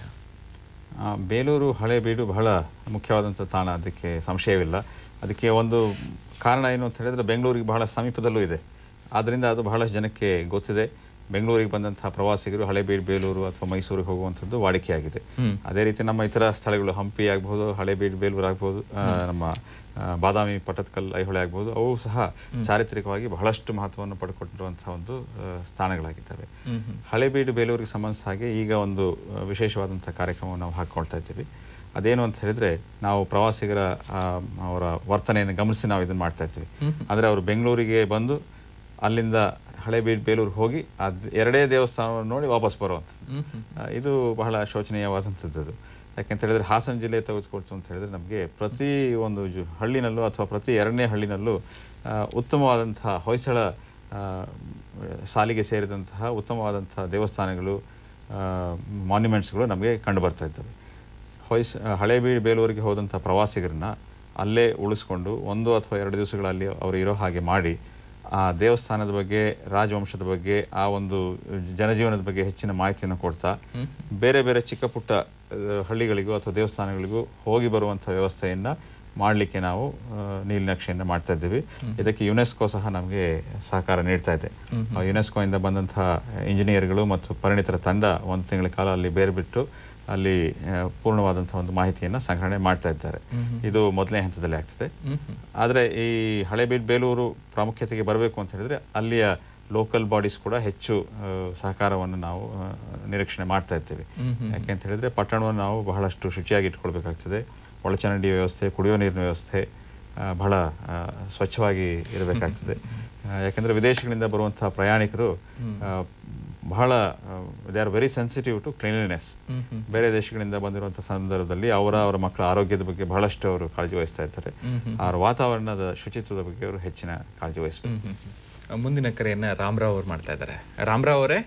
ಆ, ಬೇಲೂರು ಹಳೆಬೀಡು ಬಹಳ ಮುಖ್ಯವಾದಂಥ ತಾಣ ಅದಕ್ಕೆ ಸಂಶಯವಿಲ್ಲ ಅದಕ್ಕೆ ಒಂದು ಕಾರಣ ಏನು ಅಂತ ಹೇಳಿದ್ರೆ ಬೆಂಗಳೂರಿಗೆ ಬಹಳ ಸಮೀಪದಲ್ಲೂ ಇದೆ ಆದ್ದರಿಂದ ಅದು ಬಹಳಷ್ಟು ಜನಕ್ಕೆ ಗೊತ್ತಿದೆ ಬೆಂಗಳೂರಿಗೆ ಬಂದಂತಹ ಪ್ರವಾಸಿಗರು ಹಳೆಬೀಡು ಬೇಲೂರು ಅಥವಾ ಮೈಸೂರಿಗೆ ಹೋಗುವಂಥದ್ದು ವಾಡಿಕೆಯಾಗಿದೆ ಅದೇ ರೀತಿ ನಮ್ಮ ಇತರ ಸ್ಥಳಗಳು ಹಂಪಿ ಆಗ್ಬೋದು ಹಳೆಬೀಡು ಬೇಲೂರು ಆಗ್ಬೋದು ಆ, ನಮ್ಮ ಆ, ಬಾದಾಮಿ ಪಟ್ಟದಕಲ್ ಐಹೊಳೆ ಆಗ್ಬೋದು ಅವು ಸಹ ಚಾರಿತ್ರಿಕವಾಗಿ ಬಹಳಷ್ಟು ಮಹತ್ವವನ್ನು ಪಡ್ಕೊಂಡಿರುವಂತಹ ಒಂದು ಆ, ಸ್ಥಾನಗಳಾಗಿದ್ದಾವೆ ಹಳೆಬೀಡು ಬೇಲೂರಿಗೆ ಸಂಬಂಧಿಸಿದ ಹಾಗೆ ಈಗ ಒಂದು ಆ, ವಿಶೇಷವಾದಂಥ ಕಾರ್ಯಕ್ರಮವನ್ನು ನಾವು ಹಾಕ್ಕೊಳ್ತಾ ಇದ್ದೀವಿ ಅದೇನು ಅಂತ ಹೇಳಿದ್ರೆ ನಾವು ಪ್ರವಾಸಿಗರ ಆ, ಅವರ ವರ್ತನೆಯನ್ನು ಗಮನಿಸಿ ನಾವು ಇದನ್ನು ಮಾಡ್ತಾ ಇದ್ದೀವಿ ಅಂದರೆ ಅವರು ಬೆಂಗಳೂರಿಗೆ ಬಂದು ಅಲ್ಲಿಂದ ಹಳೆಬೀಡು ಬೇಲೂರಿಗೆ ಹೋಗಿ ಅದು ಎರಡೇ ದೇವಸ್ಥಾನವನ್ನು ನೋಡಿ ವಾಪಸ್ ಬರುವಂಥದ್ದು ಆ, ಇದು ಬಹಳ ಶೋಚನೀಯವಾದಂಥದ್ದು ಅದು ಯಾಕೆಂತ ಹೇಳಿದ್ರೆ ಹಾಸನ ಜಿಲ್ಲೆ ತೆಗೆದುಕೊಳ್ತು ಅಂತ ಹೇಳಿದ್ರೆ ನಮಗೆ ಪ್ರತಿ ಒಂದು ಜು- ಹಳ್ಳಿನಲ್ಲೂ ಅಥವಾ ಪ್ರತಿ ಎರಡನೇ ಹಳ್ಳಿನಲ್ಲೂ ಆ, ಉತ್ತಮವಾದಂತಹ ಹೊಯ್ಸಳ ಆ, ಸಾಲಿಗೆ ಸೇರಿದಂತಹ ಉತ್ತಮವಾದಂತಹ ದೇವಸ್ಥಾನಗಳು ಮಾನ್ಯುಮೆಂಟ್ಸ್ಗಳು ನಮಗೆ ಕಂಡು ಬರ್ತಾ ಇದ್ದಾವೆ ಹೊಯ್ಸ್ ಹಳೇಬೀಡು ಬೇಲೂರಿಗೆ ಹೋದಂಥ ಪ್ರವಾಸಿಗರನ್ನ ಅಲ್ಲೇ ಉಳಿಸ್ಕೊಂಡು ಒಂದು ಅಥವಾ ಎರಡು ದಿವಸಗಳಲ್ಲಿ ಅವರು ಇರೋ ಹಾಗೆ ಮಾಡಿ ಆ ದೇವಸ್ಥಾನದ ಬಗ್ಗೆ ರಾಜವಂಶದ ಬಗ್ಗೆ ಆ ಒಂದು ಜನಜೀವನದ ಬಗ್ಗೆ ಹೆಚ್ಚಿನ ಮಾಹಿತಿಯನ್ನು ಕೊಡ್ತಾ ಬೇರೆ ಬೇರೆ ಚಿಕ್ಕ ಪುಟ್ಟ ಆ, ಹಳ್ಳಿಗಳಿಗೂ ಅಥವಾ ದೇವಸ್ಥಾನಗಳಿಗೂ ಹೋಗಿ ಬರುವಂಥ ವ್ಯವಸ್ಥೆಯನ್ನು ಮಾಡಲಿಕ್ಕೆ ನಾವು ಆ, ನೀಲನಕ್ಷೆಯನ್ನು ಮಾಡ್ತಾ ಇದ್ದೀವಿ ಇದಕ್ಕೆ ಯುನೆಸ್ಕೋ ಸಹ ನಮಗೆ ಸಹಕಾರ ನೀಡ್ತಾ ಇದೆ ಆ ಯುನೆಸ್ಕೋಯಿಂದ ಬಂದಂತಹ ಇಂಜಿನಿಯರ್ಗಳು ಮತ್ತು ಪರಿಣಿತರ ತಂಡ ಒಂದು ತಿಂಗಳ ಕಾಲ ಅಲ್ಲಿ ಬೇರೆ ಬಿಟ್ಟು ಅಲ್ಲಿ ಆ, ಪೂರ್ಣವಾದಂತಹ ಒಂದು ಮಾಹಿತಿಯನ್ನು ಸಂಗ್ರಹಣೆ ಮಾಡ್ತಾ ಇದ್ದಾರೆ ಇದು ಮೊದಲನೇ ಹಂತದಲ್ಲಿ ಆಗ್ತದೆ ಆದರೆ ಈ ಹಳೆಬೀಡು ಬೇಲೂರು ಪ್ರಾಮುಖ್ಯತೆಗೆ ಬರಬೇಕು ಅಂತ ಹೇಳಿದ್ರೆ ಅಲ್ಲಿಯ ಲೋಕಲ್ ಬಾಡೀಸ್ ಕೂಡ ಹೆಚ್ಚು ಆ, ಸಹಕಾರವನ್ನು ನಾವು ಆ, ನಿರೀಕ್ಷಣೆ ಮಾಡ್ತಾ ಇದ್ದೇವೆ ಯಾಕೆಂತ ಹೇಳಿದ್ರೆ ಪಟ್ಟಣವನ್ನು ನಾವು ಬಹಳಷ್ಟು ಶುಚಿಯಾಗಿ ಇಟ್ಕೊಳ್ಬೇಕಾಗ್ತದೆ ಒಳಚರಂಡಿ ವ್ಯವಸ್ಥೆ ಕುಡಿಯೋ ನೀರಿನ ವ್ಯವಸ್ಥೆ ಆ, ಬಹಳ ಆ, ಸ್ವಚ್ಛವಾಗಿ ಇರಬೇಕಾಗ್ತದೆ ಆ, ಯಾಕೆಂದ್ರೆ ವಿದೇಶಗಳಿಂದ ಬರುವಂತಹ ಪ್ರಯಾಣಿಕರು ಆ, ಬಹಳ they are very sensitive to cleanliness ಬೇರೆ ದೇಶಗಳಿಂದ ಬಂದಿರುವಂತಹ ಸಂದರ್ಭದಲ್ಲಿ ಅವರ ಅವರ ಮಕ್ಕಳ ಆರೋಗ್ಯದ ಬಗ್ಗೆ ಬಹಳಷ್ಟು ಅವರು ಕಾಳಜಿ ವಹಿಸ್ತಾ ಇದ್ದಾರೆ ಅವರ ವಾತಾವರಣದ ಶುಚಿತ್ವದ ಬಗ್ಗೆ ಅವರು ಹೆಚ್ಚಿನ ಕಾಳಜಿ ವಹಿಸಬೇಕು ಆ, ಮುಂದಿನ ಕರೆಯನ್ನ ರಾಮರಾವ್ ಅವ್ರು ಮಾಡ್ತಾ ಇದ್ದಾರೆ ರಾಮರಾವ್ ಅವರೇ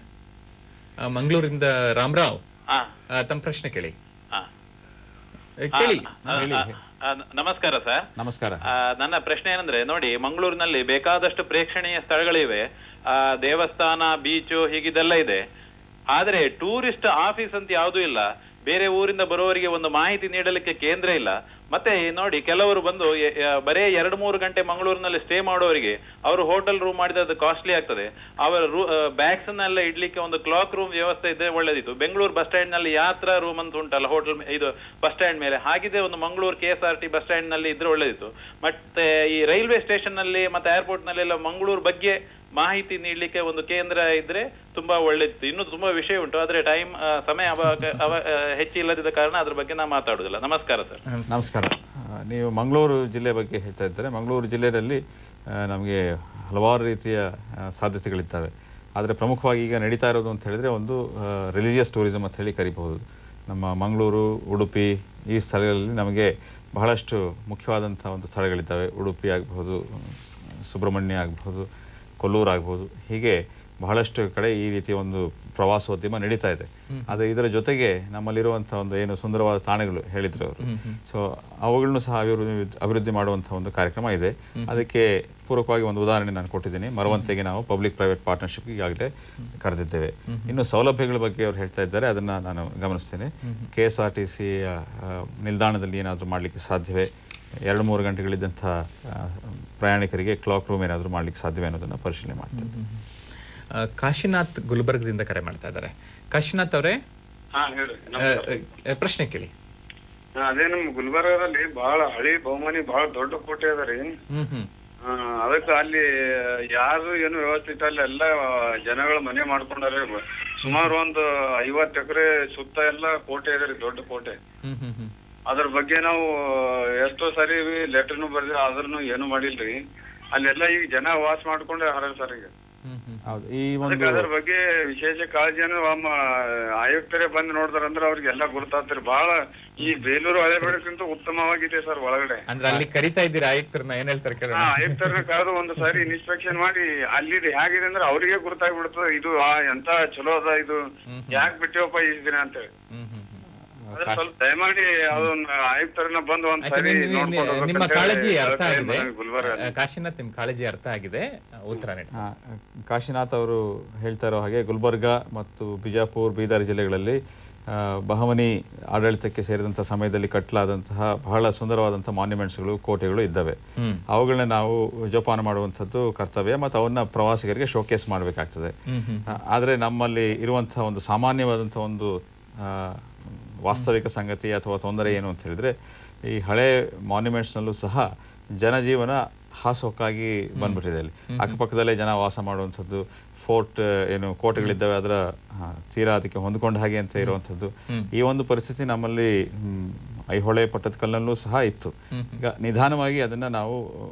ಆ, ಮಂಗಳೂರಿಂದ ರಾಮರಾವ್ ಆ, ಆ, ತಮ್ಮ ಪ್ರಶ್ನೆ ಕೇಳಿ ಆ. ಏ, ಕೇಳಿ ಆ, ಆ, ನಮಸ್ಕಾರ ಸರ್ ನಮಸ್ಕಾರ ಆ, ನನ್ನ ಪ್ರಶ್ನೆ ಏನಂದ್ರೆ ನೋಡಿ ಮಂಗಳೂರಿನಲ್ಲಿ ಬೇಕಾದಷ್ಟು ಪ್ರೇಕ್ಷಣೀಯ ಸ್ಥಳಗಳಿವೆ ಆ, ದೇವಸ್ಥಾನ ಬೀಚು ಹೀಗಿದೆಲ್ಲ ಇದೆ ಆದ್ರೆ ಟೂರಿಸ್ಟ್ ಆಫೀಸ್ ಅಂತ ಯಾವುದೂ ಇಲ್ಲ ಬೇರೆ ಊರಿಂದ ಬರುವವರಿಗೆ ಒಂದು ಮಾಹಿತಿ ನೀಡಲಿಕ್ಕೆ ಕೇಂದ್ರ ಇಲ್ಲ ಮತ್ತೆ ನೋಡಿ ಕೆಲವರು ಬಂದು ಎ- ಎ- ಬರೇ ಎರಡು ಮೂರು ಗಂಟೆ ಮಂಗಳೂರಿನಲ್ಲಿ ಸ್ಟೇ ಮಾಡೋರಿಗೆ ಅವರು ಹೋಟೆಲ್ ರೂಮ್ ಮಾಡಿದ್ರೆ ಅದು ಕಾಸ್ಟ್ಲಿ ಆಗ್ತದೆ ಅವರ ರೂ ಬ್ಯಾಗ್ಸ್ ನೆಲ್ಲ ಇಡ್ಲಿಕ್ಕೆ ಒಂದು ಕ್ಲಾಕ್ ರೂಮ್ ವ್ಯವಸ್ಥೆ ಇದ್ರೆ ಒಳ್ಳೇದಿತ್ತು ಬೆಂಗಳೂರು ಬಸ್ ಸ್ಟ್ಯಾಂಡ್ ನಲ್ಲಿ ಯಾತ್ರಾ ರೂಮ್ ಅಂತ ಉಂಟಲ್ಲ ಹೋಟೆಲ್ ಇದು ಬಸ್ ಸ್ಟ್ಯಾಂಡ್ ಮೇಲೆ ಹಾಗಿದೆ ಒಂದು Mangaluru K S R T bus stand ನಲ್ಲಿ ಇದ್ರೆ ಒಳ್ಳೇದಿತ್ತು ಮತ್ತೆ ಈ ರೈಲ್ವೆ ಸ್ಟೇಷನ್ ನಲ್ಲಿ ಮತ್ತೆ ಏರ್ಪೋರ್ಟ್ ನಲ್ಲಿ ಎಲ್ಲ ಮಂಗಳೂರು ಬಗ್ಗೆ ಮಾಹಿತಿ ನೀಡಲಿಕ್ಕೆ ಒಂದು ಕೇಂದ್ರ ಇದ್ರೆ ತುಂಬಾ ಒಳ್ಳೇದಿತ್ತು ಇನ್ನು ತುಂಬಾ ವಿಷಯ ಉಂಟು ಆದ್ರೆ ಟೈಮ್ ಸಮಯ ಅವಾಗ ಅವ ಆ, ಹೆಚ್ಚಿಲ್ಲದಿದ್ದ ಕಾರಣ ಅದ್ರ ಬಗ್ಗೆ ನಾ ಮಾತಾಡುದಿಲ್ಲ ನಮಸ್ಕಾರ ಸರ್ ನಮಸ್ಕಾರ ಆ, ನೀವು ಮಂಗಳೂರು ಜಿಲ್ಲೆ ಬಗ್ಗೆ ಹೇಳ್ತಾ ಇದ್ದಾರೆ ಮಂಗಳೂರು ಜಿಲ್ಲೆಯಲ್ಲಿ ಆ, ನಮಗೆ ಹಲವಾರು ರೀತಿಯ ಆ, ಸಾಧ್ಯತೆಗಳಿದ್ದಾವೆ ಆದರೆ ಪ್ರಮುಖವಾಗಿ ಈಗ ನಡೀತಾ ಇರೋದು ಅಂತ ಹೇಳಿದ್ರೆ ಒಂದು ರಿಲಿಜಿಯಸ್ ಟೂರಿಸಮ್ ಅಂತ ಹೇಳಿ ಕರಿಬಹುದು ನಮ್ಮ ಮಂಗಳೂರು ಉಡುಪಿ ಈ ಸ್ಥಳಗಳಲ್ಲಿ ನಮಗೆ ಬಹಳಷ್ಟು ಮುಖ್ಯವಾದಂಥ ಒಂದು ಸ್ಥಳಗಳಿದ್ದಾವೆ ಉಡುಪಿ ಆಗಬಹುದು ಸುಬ್ರಹ್ಮಣ್ಯ ಆಗಬಹುದು ಕೊಲ್ಲೂರು ಆಗ್ಬೋದು ಹೀಗೆ ಬಹಳಷ್ಟು ಕಡೆ ಈ ರೀತಿಯ ಒಂದು ಪ್ರವಾಸೋದ್ಯಮ ನಡೀತಾ ಇದೆ ಆದರೆ ಇದರ ಜೊತೆಗೆ ನಮ್ಮಲ್ಲಿರುವಂಥ ಒಂದು ಏನು ಸುಂದರವಾದ ತಾಣಗಳು ಹೇಳಿದ್ರು ಅವರು ಸೊ ಅವುಗಳನ್ನು ಸಹ ಅಭಿವೃದ್ಧಿ ಅಭಿವೃದ್ಧಿ ಮಾಡುವಂಥ ಒಂದು ಕಾರ್ಯಕ್ರಮ ಇದೆ ಅದಕ್ಕೆ ಪೂರಕವಾಗಿ ಒಂದು ಉದಾಹರಣೆ ನಾನು ಕೊಟ್ಟಿದ್ದೀನಿ ಮರವಂತೆಗೆ ನಾವು ಪಬ್ಲಿಕ್ ಪ್ರೈವೇಟ್ ಪಾರ್ಟ್ನರ್ಶಿಪ್ ಈಗಾಗಲೇ ಕರೆದಿದ್ದೇವೆ ಇನ್ನು ಸೌಲಭ್ಯಗಳ ಬಗ್ಗೆ ಅವ್ರು ಹೇಳ್ತಾ ಇದ್ದಾರೆ ಅದನ್ನ ನಾನು ಗಮನಿಸ್ತೇನೆ K S R T C ನಿಲ್ದಾಣದಲ್ಲಿ ಏನಾದರೂ ಮಾಡಲಿಕ್ಕೆ ಸಾಧ್ಯವೇ ಎರಡು ಮೂರು ಗಂಟೆಗಳಿದ್ದಂಥ ಆ, ಪ್ರಯಾಣಿಕರಿಗೆ ಕ್ಲಾಕ್ ರೂಮ್ ಏನಾದರೂ ಮಾಡ್ಲಿಕ್ಕೆ ಸಾಧ್ಯವೇ ಅನ್ನೋದನ್ನ ಪರಿಶೀಲನೆ ಮಾಡ್ತೇವೆ ಆ, ಕಾಶಿನಾಥ್ ಗುಲ್ಬರ್ಗದಿಂದ ಕರೆ ಮಾಡ್ತಾ ಇದ್ದಾರೆ ಕಾಶಿನಾಥ್ ಅವರೇ ಹಾ ಹೇಳ್ರಿ ಆ, ಆ, ಪ್ರಶ್ನೆ ಕೇಳಿ ಹಾ, ಅದೇ ನಮ್ ಗುಲ್ಬರ್ಗದಲ್ಲಿ ಬಹಳ ಹಳಿ ಬಹುಮನಿ ಬಹಳ ದೊಡ್ಡ ಕೋಟೆ ಅದ ರೀ ಹ್ಮ್ ಹ್ಮ್ ಆ, ಅದಕ್ಕ ಅಲ್ಲಿ ಯಾರು ಏನು ವ್ಯವಸ್ಥೆ ಇಲ್ಲ ಅಲ್ಲಿ ಎಲ್ಲ ಜನಗಳು ಮನೆ ಮಾಡ್ಕೊಂಡಾರೆ ಸುಮಾರು ಒಂದು ಐವತ್ತು ಎಕರೆ ಸುತ್ತ ಎಲ್ಲ ಕೋಟೆ ಇದೆ ರೀ ದೊಡ್ಡ ಕೋಟೆ ಹ್ಮ್ ಹ್ಮ್ ಹ್ಮ್ ಅದ್ರ ಬಗ್ಗೆ ನಾವು ಎಷ್ಟೋ ಸರಿ ಲೆಟರ್ನು ಬರ್ದಿ ಆದ್ರೂ ಏನು ಮಾಡಿಲ್ರಿ ಅಲ್ಲೆಲ್ಲ ಈಗ ಜನ ವಾಸ ಮಾಡ್ಕೊಂಡೆ ಹರ ಸರ್ ಈಗ ಹ್ಮ್ ಹ್ಮ್ ಹೌದು ಈ ಅದಕ್ಕೆ ಒಂದು ಅದ್ರ ಬಗ್ಗೆ ವಿಶೇಷ ಕಾಳಜಿಯನ್ನು ನಮ್ಮ ಆಯುಕ್ತರೇ ಬಂದು ನೋಡಿದ್ರಂದ್ರೆ ಅವ್ರಿಗೆಲ್ಲ ಗುರುತಾಗ್ತಾರೆ ಬಹಳ ಈ ಬೇಲೂರು ಹಳೆಬೇಡಕ್ಕಿಂತ ಉತ್ತಮವಾಗಿದೆ ಸರ್ ಒಳಗಡೆ ಅಂದ್ರೆ ಅಲ್ಲಿ ಕರಿತಾ ಇದ್ದೀರಾ ಆಯುಕ್ತರನ್ನ ಏನ್ ಹೇಳ್ತಾರೆ ಹಾ ಕೇಳೋಣ ಆಯುಕ್ತರನ್ನ ಕರೆದು ಒಂದು ಸಾರಿ ಇನ್ಸ್ಪೆಕ್ಷನ್ ಮಾಡಿ ಅಲ್ಲಿದ್ ಹೇಗಿದೆ ಅಂದ್ರೆ ಅವ್ರಿಗೆ ಗುರುತಾಗ್ಬಿಡ್ತದೆ ಇದು ಆ ಎಂತ ಚಲೋ ಅದ ಇದು ಯಾಕೆ ಬಿಟ್ಟಿವಪ್ಪ ಈ ದಿನ ಅಂತೇಳಿ ಹ್ಮ್ ಹ್ಮ್ ಹ್ಮ್ ಅದ್ರ ಸ್ವಲ್ಪ ದಯಮಾಡಿ ಅದನ್ನ ಆಯುಕ್ತರನ್ನ ಬಂದು ಒಂದ್ ಆಯ್ತು, ಸಾರಿ ನಿಮ್- ನಿಮ್- ನೋಡ್ಕೊಂಡು ನಿಮ್ಮ ಹೋಗ್ಬೇಕಂತ ಕಾಳಜಿ ಹೇಳಿ ಅರ್ಥ ಹೇಳ್ತಾ ಆಗಿದೆ ಇದ್ದೀನಿ ಗುಲ್ಬರ್ಗ ಆ, ಕಾಶಿನಾಥ್ ನಿಮ್ ಕಾಳಜಿ ಅರ್ಥ ಆಗಿದೆ ಆ, ಉತ್ತರ ನೀಡಿ ಆ, ಕಾಶಿನಾಥ್ ಅವರು ಹೇಳ್ತಾ ಇರೋ ಹಾಗೆ ಗುಲ್ಬರ್ಗ ಮತ್ತು ಬಿಜಾಪುರ್ ಬೀದರ್ ಜಿಲ್ಲೆಗಳಲ್ಲಿ ಆ, ಬಹಮನಿ ಆಡಳಿತಕ್ಕೆ ಸೇರಿದಂಥ ಸಮಯದಲ್ಲಿ ಕಟ್ಟಲಾದಂತಹ ಬಹಳ ಸುಂದರವಾದಂಥ ಮಾನ್ಯುಮೆಂಟ್ಸ್ಗಳು ಕೋಟೆಗಳು ಇದ್ದಾವೆ ಅವುಗಳನ್ನ ನಾವು ಜೋಪಾನ ಮಾಡುವಂಥದ್ದು ಕರ್ತವ್ಯ ಮತ್ತು ಅವನ್ನ ಪ್ರವಾಸಿಗರಿಗೆ ಶೋಕೇಸ್ ಮಾಡಬೇಕಾಗ್ತದೆ ಆದರೆ ನಮ್ಮಲ್ಲಿ ಇರುವಂಥ ಒಂದು ಸಾಮಾನ್ಯವಾದಂಥ ಒಂದು ಆ, ವಾಸ್ತವಿಕ ಸಂಗತಿ ಅಥವಾ ತೊಂದರೆ ಏನು ಅಂತ ಹೇಳಿದ್ರೆ ಈ ಹಳೆ ಮಾನ್ಯುಮೆಂಟ್ಸ್ನಲ್ಲೂ ಸಹ ಜನಜೀವನ ಹಾಸೊಕ್ಕಾಗಿ ಬಂದ್ಬಿಟ್ಟಿದೆ ಅಲ್ಲಿ ಅಕ್ಕಪಕ್ಕದಲ್ಲೇ ಜನ ವಾಸ ಮಾಡುವಂಥದ್ದು ಫೋರ್ಟ್ ಏನು ಕೋಟೆಗಳಿದ್ದಾವೆ ಅದರ ಆ, ತೀರಾ ಅದಕ್ಕೆ ಹೊಂದ್ಕೊಂಡ ಹಾಗೆ ಅಂತ ಇರುವಂಥದ್ದು ಈ ಒಂದು ಪರಿಸ್ಥಿತಿ ನಮ್ಮಲ್ಲಿ ಹ್ಮ್, ಐಹೊಳೆ ಪಟ್ಟದಕಲ್ಲಲ್ಲೂ ಸಹ ಇತ್ತು ಈಗ ನಿಧಾನವಾಗಿ ಅದನ್ನ ನಾವು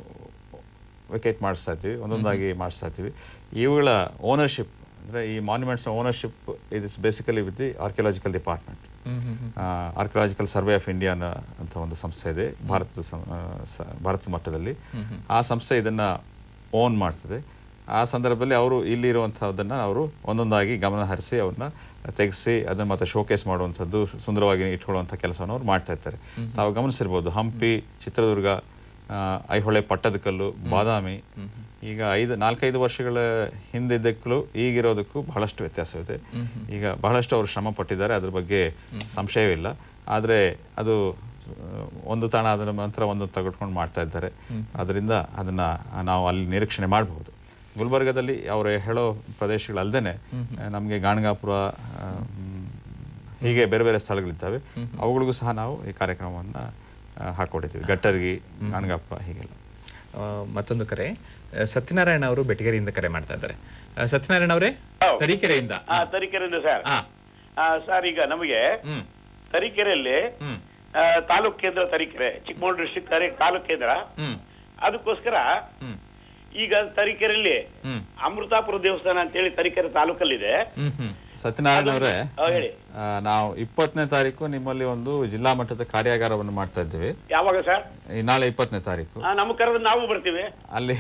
ವೆಕೇಟ್ ಮಾಡಿಸ್ತಾ ಇದ್ದೀವಿ ಒಂದೊಂದಾಗಿ ಮಾಡಿಸ್ತಾ ಇದ್ದೀವಿ ಇವುಗಳ ಓನರ್ಶಿಪ್ ಅಂದರೆ ಈ ಮಾನ್ಯುಮೆಂಟ್ಸ್ನ ownership is basically with the archaeological department archaeological survey of India ಅಂತ ಒಂದು ಸಂಸ್ಥೆ ಇದೆ ಭಾರತದ ಸಂ- ಆ, ಸ- ಭಾರತದ ಮಟ್ಟದಲ್ಲಿ ಆ ಸಂಸ್ಥೆ ಇದನ್ನ ಓನ್ ಮಾಡ್ತದೆ ಆ ಸಂದರ್ಭದಲ್ಲಿ ಅವರು ಇಲ್ಲಿರುವಂಥದ್ದನ್ನ ಅವರು ಒಂದೊಂದಾಗಿ ಗಮನ ಹರಿಸಿ ಅವ್ರನ್ನ ತೆಗೆಸಿ ಅದನ್ನ ಮತ್ತೆ ಶೋಕೇಸ್ ಮಾಡುವಂಥದ್ದು ಸುಂದರವಾಗಿ ಇಟ್ಕೊಳ್ಳುವಂಥ ಕೆಲಸವನ್ನು ಅವ್ರು ಮಾಡ್ತಾ ಇರ್ತಾರೆ ತಾವು ಗಮನಿಸಿರ್ಬೋದು ಹಂಪಿ ಚಿತ್ರದುರ್ಗ ಆ, ಐಹೊಳೆ ಪಟ್ಟದಕಲ್ಲು ಬಾದಾಮಿ ಈಗ ಐದು ನಾಲ್ಕೈದು ವರ್ಷಗಳ ಹಿಂದಿದ್ದಕ್ಕೂ ಈಗಿರೋದಕ್ಕೂ ಬಹಳಷ್ಟು ವ್ಯತ್ಯಾಸವಿದೆ ಈಗ ಬಹಳಷ್ಟು ಅವರು ಶ್ರಮ ಪಟ್ಟಿದ್ದಾರೆ ಅದ್ರ ಬಗ್ಗೆ ಸಂಶಯವಿಲ್ಲ ಆದರೆ ಅದು ಆ, ಒಂದು ತಾಣ ಅದರ ನಂತರ ಒಂದು ತೆಗೆದುಕೊಂಡು ಮಾಡ್ತಾ ಇದ್ದಾರೆ ಅದರಿಂದ ಅದನ್ನ ನಾವು ಅಲ್ಲಿ ನಿರೀಕ್ಷಣೆ ಮಾಡಬಹುದು ಗುಲ್ಬರ್ಗದಲ್ಲಿ ಅವರು ಹೇಳೋ ಪ್ರದೇಶಗಳಲ್ಲದೆ ನಮಗೆ ಗಾಣಗಾಪುರ ಆ, ಮ್, ಹೀಗೆ ಬೇರೆ ಬೇರೆ ಸ್ಥಳಗಳಿದ್ದಾವೆ ಅವುಗಳಿಗೂ ಸಹ ನಾವು ಈ ಕಾರ್ಯಕ್ರಮವನ್ನು ಹಾಕೊಂಡಿದ್ದೀವಿ ಗಟ್ಟರ್ಗಿ ಗಾಣಗಾಪುರ ಹೀಗೆಲ್ಲ ಆ, ಮತ್ತೊಂದು ಕರೆ ಆ, ಸತ್ಯನಾರಾಯಣ ಅವರು ಬೆಟಗೇರಿಯಿಂದ ಕರೆ ಮಾಡ್ತಾ ಇದ್ದಾರೆ ಆ, ಸತ್ಯನಾರಾಯಣ ಅವರೇ ತರೀಕೆರೆಯಿಂದ ಹಾ ತರೀಕೆರೆಯಿಂದ ಸರ್ ಹಾ ಆ, ಸರ್ ಈಗ ನಮಗೆ ಹ್ಮ್ ತರೀಕೆರೆಯಲ್ಲಿ ಹ್ಮ್ ಆ, ತಾಲೂಕ್ ಕೇಂದ್ರ ತರೀಕೆರೆ ಚಿಕ್ಕಮಗಳೂರು ಡಿಸ್ಟ್ರಿಕ್ಟ್ ತರೀ ತಾಲೂಕ್ ಕೇಂದ್ರ ಹ್ಮ್ ಅದಕ್ಕೋಸ್ಕರ ಹ್ಮ್ ಈಗ ತರೀಕೆರೆಯಲ್ಲಿ ಹ್ಮ್ ಅಮೃತಾಪುರ ದೇವಸ್ಥಾನ ಅಂತೇಳಿ ತರೀಕೆರೆ ತಾಲೂಕಲ್ಲಿದೆ ಹ್ಮ್ ಹ್ಮ್ ಸತ್ಯನಾರಾಯಣ ಅವರೇ ಆ, ಹೇಳಿ ಆ, ನಾವು ಇಪ್ಪತ್ತನೇ ತಾರೀಕು ನಿಮ್ಮಲ್ಲಿ ಒಂದು ಜಿಲ್ಲಾ ಮಟ್ಟದ ಕಾರ್ಯಾಗಾರವನ್ನು ಮಾಡ್ತಾ ಇದ್ದೀವಿ ಯಾವಾಗ ಸರ್ ಈ ನಾಳೆ ಇಪ್ಪತ್ತನೇ ತಾರೀಕು ಆ, ನಮ್ಗೆ ಕರೆದ್ರೆ ನಾವು ಬರ್ತೀವಿ ಅಲ್ಲಿ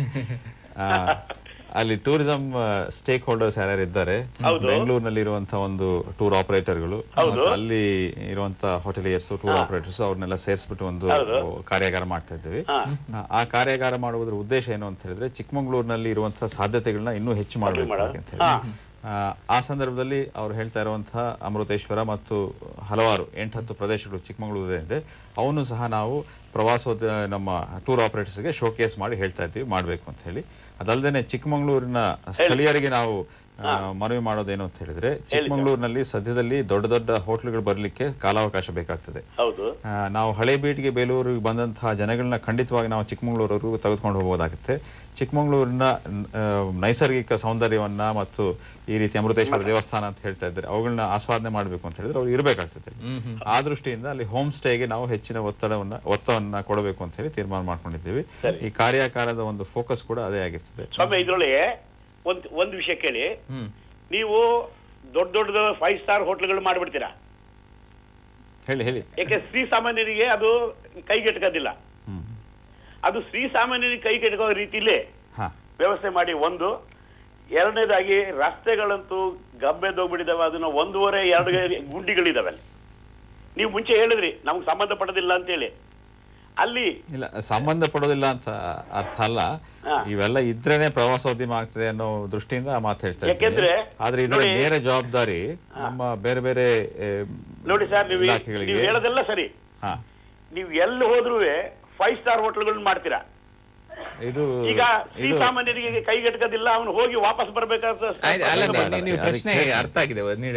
ಆ, ಅಲ್ಲಿ ಟೂರಿಸಂ ಸ್ಟೇಕ್ ಹೋಲ್ಡರ್ಸ್ ಯಾರ್ಯಾರು ಇದ್ದಾರೆ ಬೆಂಗಳೂರಿನಲ್ಲಿ ಇರುವಂತಹ ಒಂದು ಟೂರ್ ಆಪರೇಟರ್ಗಳು ಮತ್ತು ಅಲ್ಲಿ ಇರುವಂತಹ ಹೋಟೆಲಿಯರ್ಸ್ ಟೂರ್ ಆಪರೇಟರ್ಸ್ ಅವ್ರನ್ನೆಲ್ಲ ಸೇರಿಸ್ಬಿಟ್ಟು ಒಂದು ಕಾರ್ಯಾಗಾರ ಮಾಡ್ತಾ ಇದ್ದೀವಿ ಆ- ಆ ಕಾರ್ಯಾಗಾರ ಮಾಡುವುದರ ಉದ್ದೇಶ ಏನು ಅಂತ ಹೇಳಿದ್ರೆ ಚಿಕ್ಕಮಗಳೂರಿನಲ್ಲಿ ಇರುವಂತಹ ಸಾಧ್ಯತೆಗಳನ್ನ ಇನ್ನೂ ಹೆಚ್ಚು ಮಾಡಬೇಕು ಅಂತ ಹೇಳಿ ಆ, ಆ ಸಂದರ್ಭದಲ್ಲಿ ಅವ್ರು ಹೇಳ್ತಾ ಇರುವಂತಹ ಅಮೃತೇಶ್ವರ ಮತ್ತು ಹಲವಾರು ಎಂಟು ಹತ್ತು ಪ್ರದೇಶಗಳು ಚಿಕ್ಕಮಗಳೂರಿದೆ ಅವನ್ನು ಸಹ ನಾವು ಪ್ರವಾಸೋದ್ಯ ನಮ್ಮ ಟೂರ್ ಆಪರೇಟರ್ಸ್ಗೆ ಶೋಕೇಸ್ ಮಾಡಿ ಹೇಳ್ತಾ ಇದ್ದೀವಿ ಮಾಡಬೇಕು ಅಂತ ಹೇಳಿ ಅದಲ್ಲದೆ ಚಿಕ್ಕಮಗಳೂರಿನ ಸ್ಥಳೀಯರಿಗೆ ನಾವು ಆ, ಮನವಿ ಮಾಡೋದೇನು ಅಂತ ಹೇಳಿದ್ರೆ ಚಿಕ್ಕಮಗಳೂರಿನಲ್ಲಿ ಸದ್ಯದಲ್ಲಿ ದೊಡ್ಡ ದೊಡ್ಡ ಹೋಟ್ಲುಗಳು ಬರಲಿಕ್ಕೆ ಕಾಲಾವಕಾಶ ಬೇಕಾಗ್ತದೆ ಹೌದು ಆ, ನಾವು ಹಳೆ ಬೀಟಿಗೆ ಬೇಲೂರಿಗೆ ಬಂದಂತಹ ಜನಗಳನ್ನ ಖಂಡಿತವಾಗಿ ನಾವು ಚಿಕ್ಕಮಗಳೂರವರೆಗೂ ತೆಗೆದುಕೊಂಡು ಹೋಗಬಹುದಾಗುತ್ತೆ ಚಿಕ್ಕಮಗಳೂರಿನ ಆ, ನೈಸರ್ಗಿಕ ಸೌಂದರ್ಯವನ್ನ ಮತ್ತು ಈ ರೀತಿ ಅಮೃತೇಶ್ವರ ದೇವಸ್ಥಾನ ಅಂತ ಹೇಳ್ತಾ ಇದ್ದಾರೆ ಅವುಗಳನ್ನ ಆಸ್ವಾದನೆ ಮಾಡಬೇಕು ಅಂತ ಹೇಳಿದ್ರೆ ಅವ್ರು ಇರಬೇಕಾಗ್ತದೆ ಆ ದೃಷ್ಟಿಯಿಂದ ಅಲ್ಲಿ ಹೋಮ್ ಸ್ಟೇಗೆ ನಾವು ಹೆಚ್ಚಿನ ಒತ್ತಡವನ್ನ ಒತ್ತವನ್ನ ಕೊಡಬೇಕು ಅಂತ ಹೇಳಿ ತೀರ್ಮಾನ ಮಾಡ್ಕೊಂಡಿದ್ದೀವಿ ಈ ಕಾರ್ಯಾಕಾರದ ಒಂದು ಫೋಕಸ್ ಕೂಡ ಅದೇ ಆಗಿರ್ತದೆ ಸ್ವಾಮಿ ಇದ್ರೊಳಗೆ ಒಂದ್ ಒಂದ್ ವಿಷಯ ಕೇಳಿ ನೀವು ದೊಡ್ಡ ದೊಡ್ಡ ಫೈವ್ ಸ್ಟಾರ್ ಹೋಟ್ಲ್ಗಳು ಮಾಡ್ಬಿಡ್ತೀರಾ ಹೇಳಿ ಹೇಳಿ ಯಾಕೆ ಶ್ರೀ ಸಾಮಾನ್ಯರಿಗೆ ಅದು ಕೈಗೆಟಕೋದಿಲ್ಲ ಅದು ಶ್ರೀ ಸಾಮಾನ್ಯರಿಗೆ ಕೈಗೆಟಕೋ ರೀತಿಲಿ ಹಾ ವ್ಯವಸ್ಥೆ ಮಾಡಿ ಒಂದು ಎರಡನೇದಾಗಿ ರಸ್ತೆಗಳಂತೂ ಗಬ್ಬೆದೋಗ್ಬಿಟ್ಟಿದಾವೆ ಅದನ್ನ ಒಂದೂವರೆ ಎರಡು ಗುಂಡಿಗಳಿದಾವೆ ಅಲ್ಲಿ ನೀವು ಮುಂಚೆ ಹೇಳಿದ್ರಿ ನಮ್ಗೆ ಸಂಬಂಧಪಡೋದಿಲ್ಲ ಅಂತೇಳಿ ಅಲ್ಲಿ ಇಲ್ಲ ಸಂಬಂಧ ಪಡೋದಿಲ್ಲ ಅಂತ ಅರ್ಥ ಅಲ್ಲ ಇವೆಲ್ಲ ಇದ್ರೇನೆ ಪ್ರವಾಸೋದ್ಯಮ ಆಗ್ತದೆ ಅನ್ನೋ ದೃಷ್ಟಿಯಿಂದ ಆ ಮಾತು ಹೇಳ್ತಾ ಇದ್ದೀನಿ ಯಾಕೆಂದ್ರೆ ಆದ್ರೆ ಇದರ ನೋಡಿ- ನೇರ ಜವಾಬ್ದಾರಿ ನಮ್ಮ ಬೇರೆ ಬೇರೆ ಏ, ನೋಡಿ ಸರ್ ನೀವು ಇಲಾಖೆಗಳಿಗೆ ನೀವು ಹೇಳೋದೆಲ್ಲ ಸರಿ ಹಾ ನೀವು ಎಲ್ಲಿ ಹೋದ್ರೂ ಫೈವ್ ಸ್ಟಾರ್ ಹೋಟ್ಲ್ಗಳನ್ನ ಮಾಡ್ತೀರಾ ಇದು ಈಗ ಇದು ಸಾಮಾನ್ಯರಿಗೆ ಕೈಗೆಟಕೋದಿಲ್ಲ ಅವನು ಹೋಗಿ ವಾಪಸ್ ಬರ್ಬೇಕಾದ ಆಯ್ತು, ಅಲ್ಲ ನೀವು- ನೀವು- ನೀವು ಅದಕ್ಕೆ ಪ್ರಶ್ನೆ ಹೇಳ್ತೀನಿ. ಅರ್ಥ ಆಗಿದೆ ನೀಡಿ-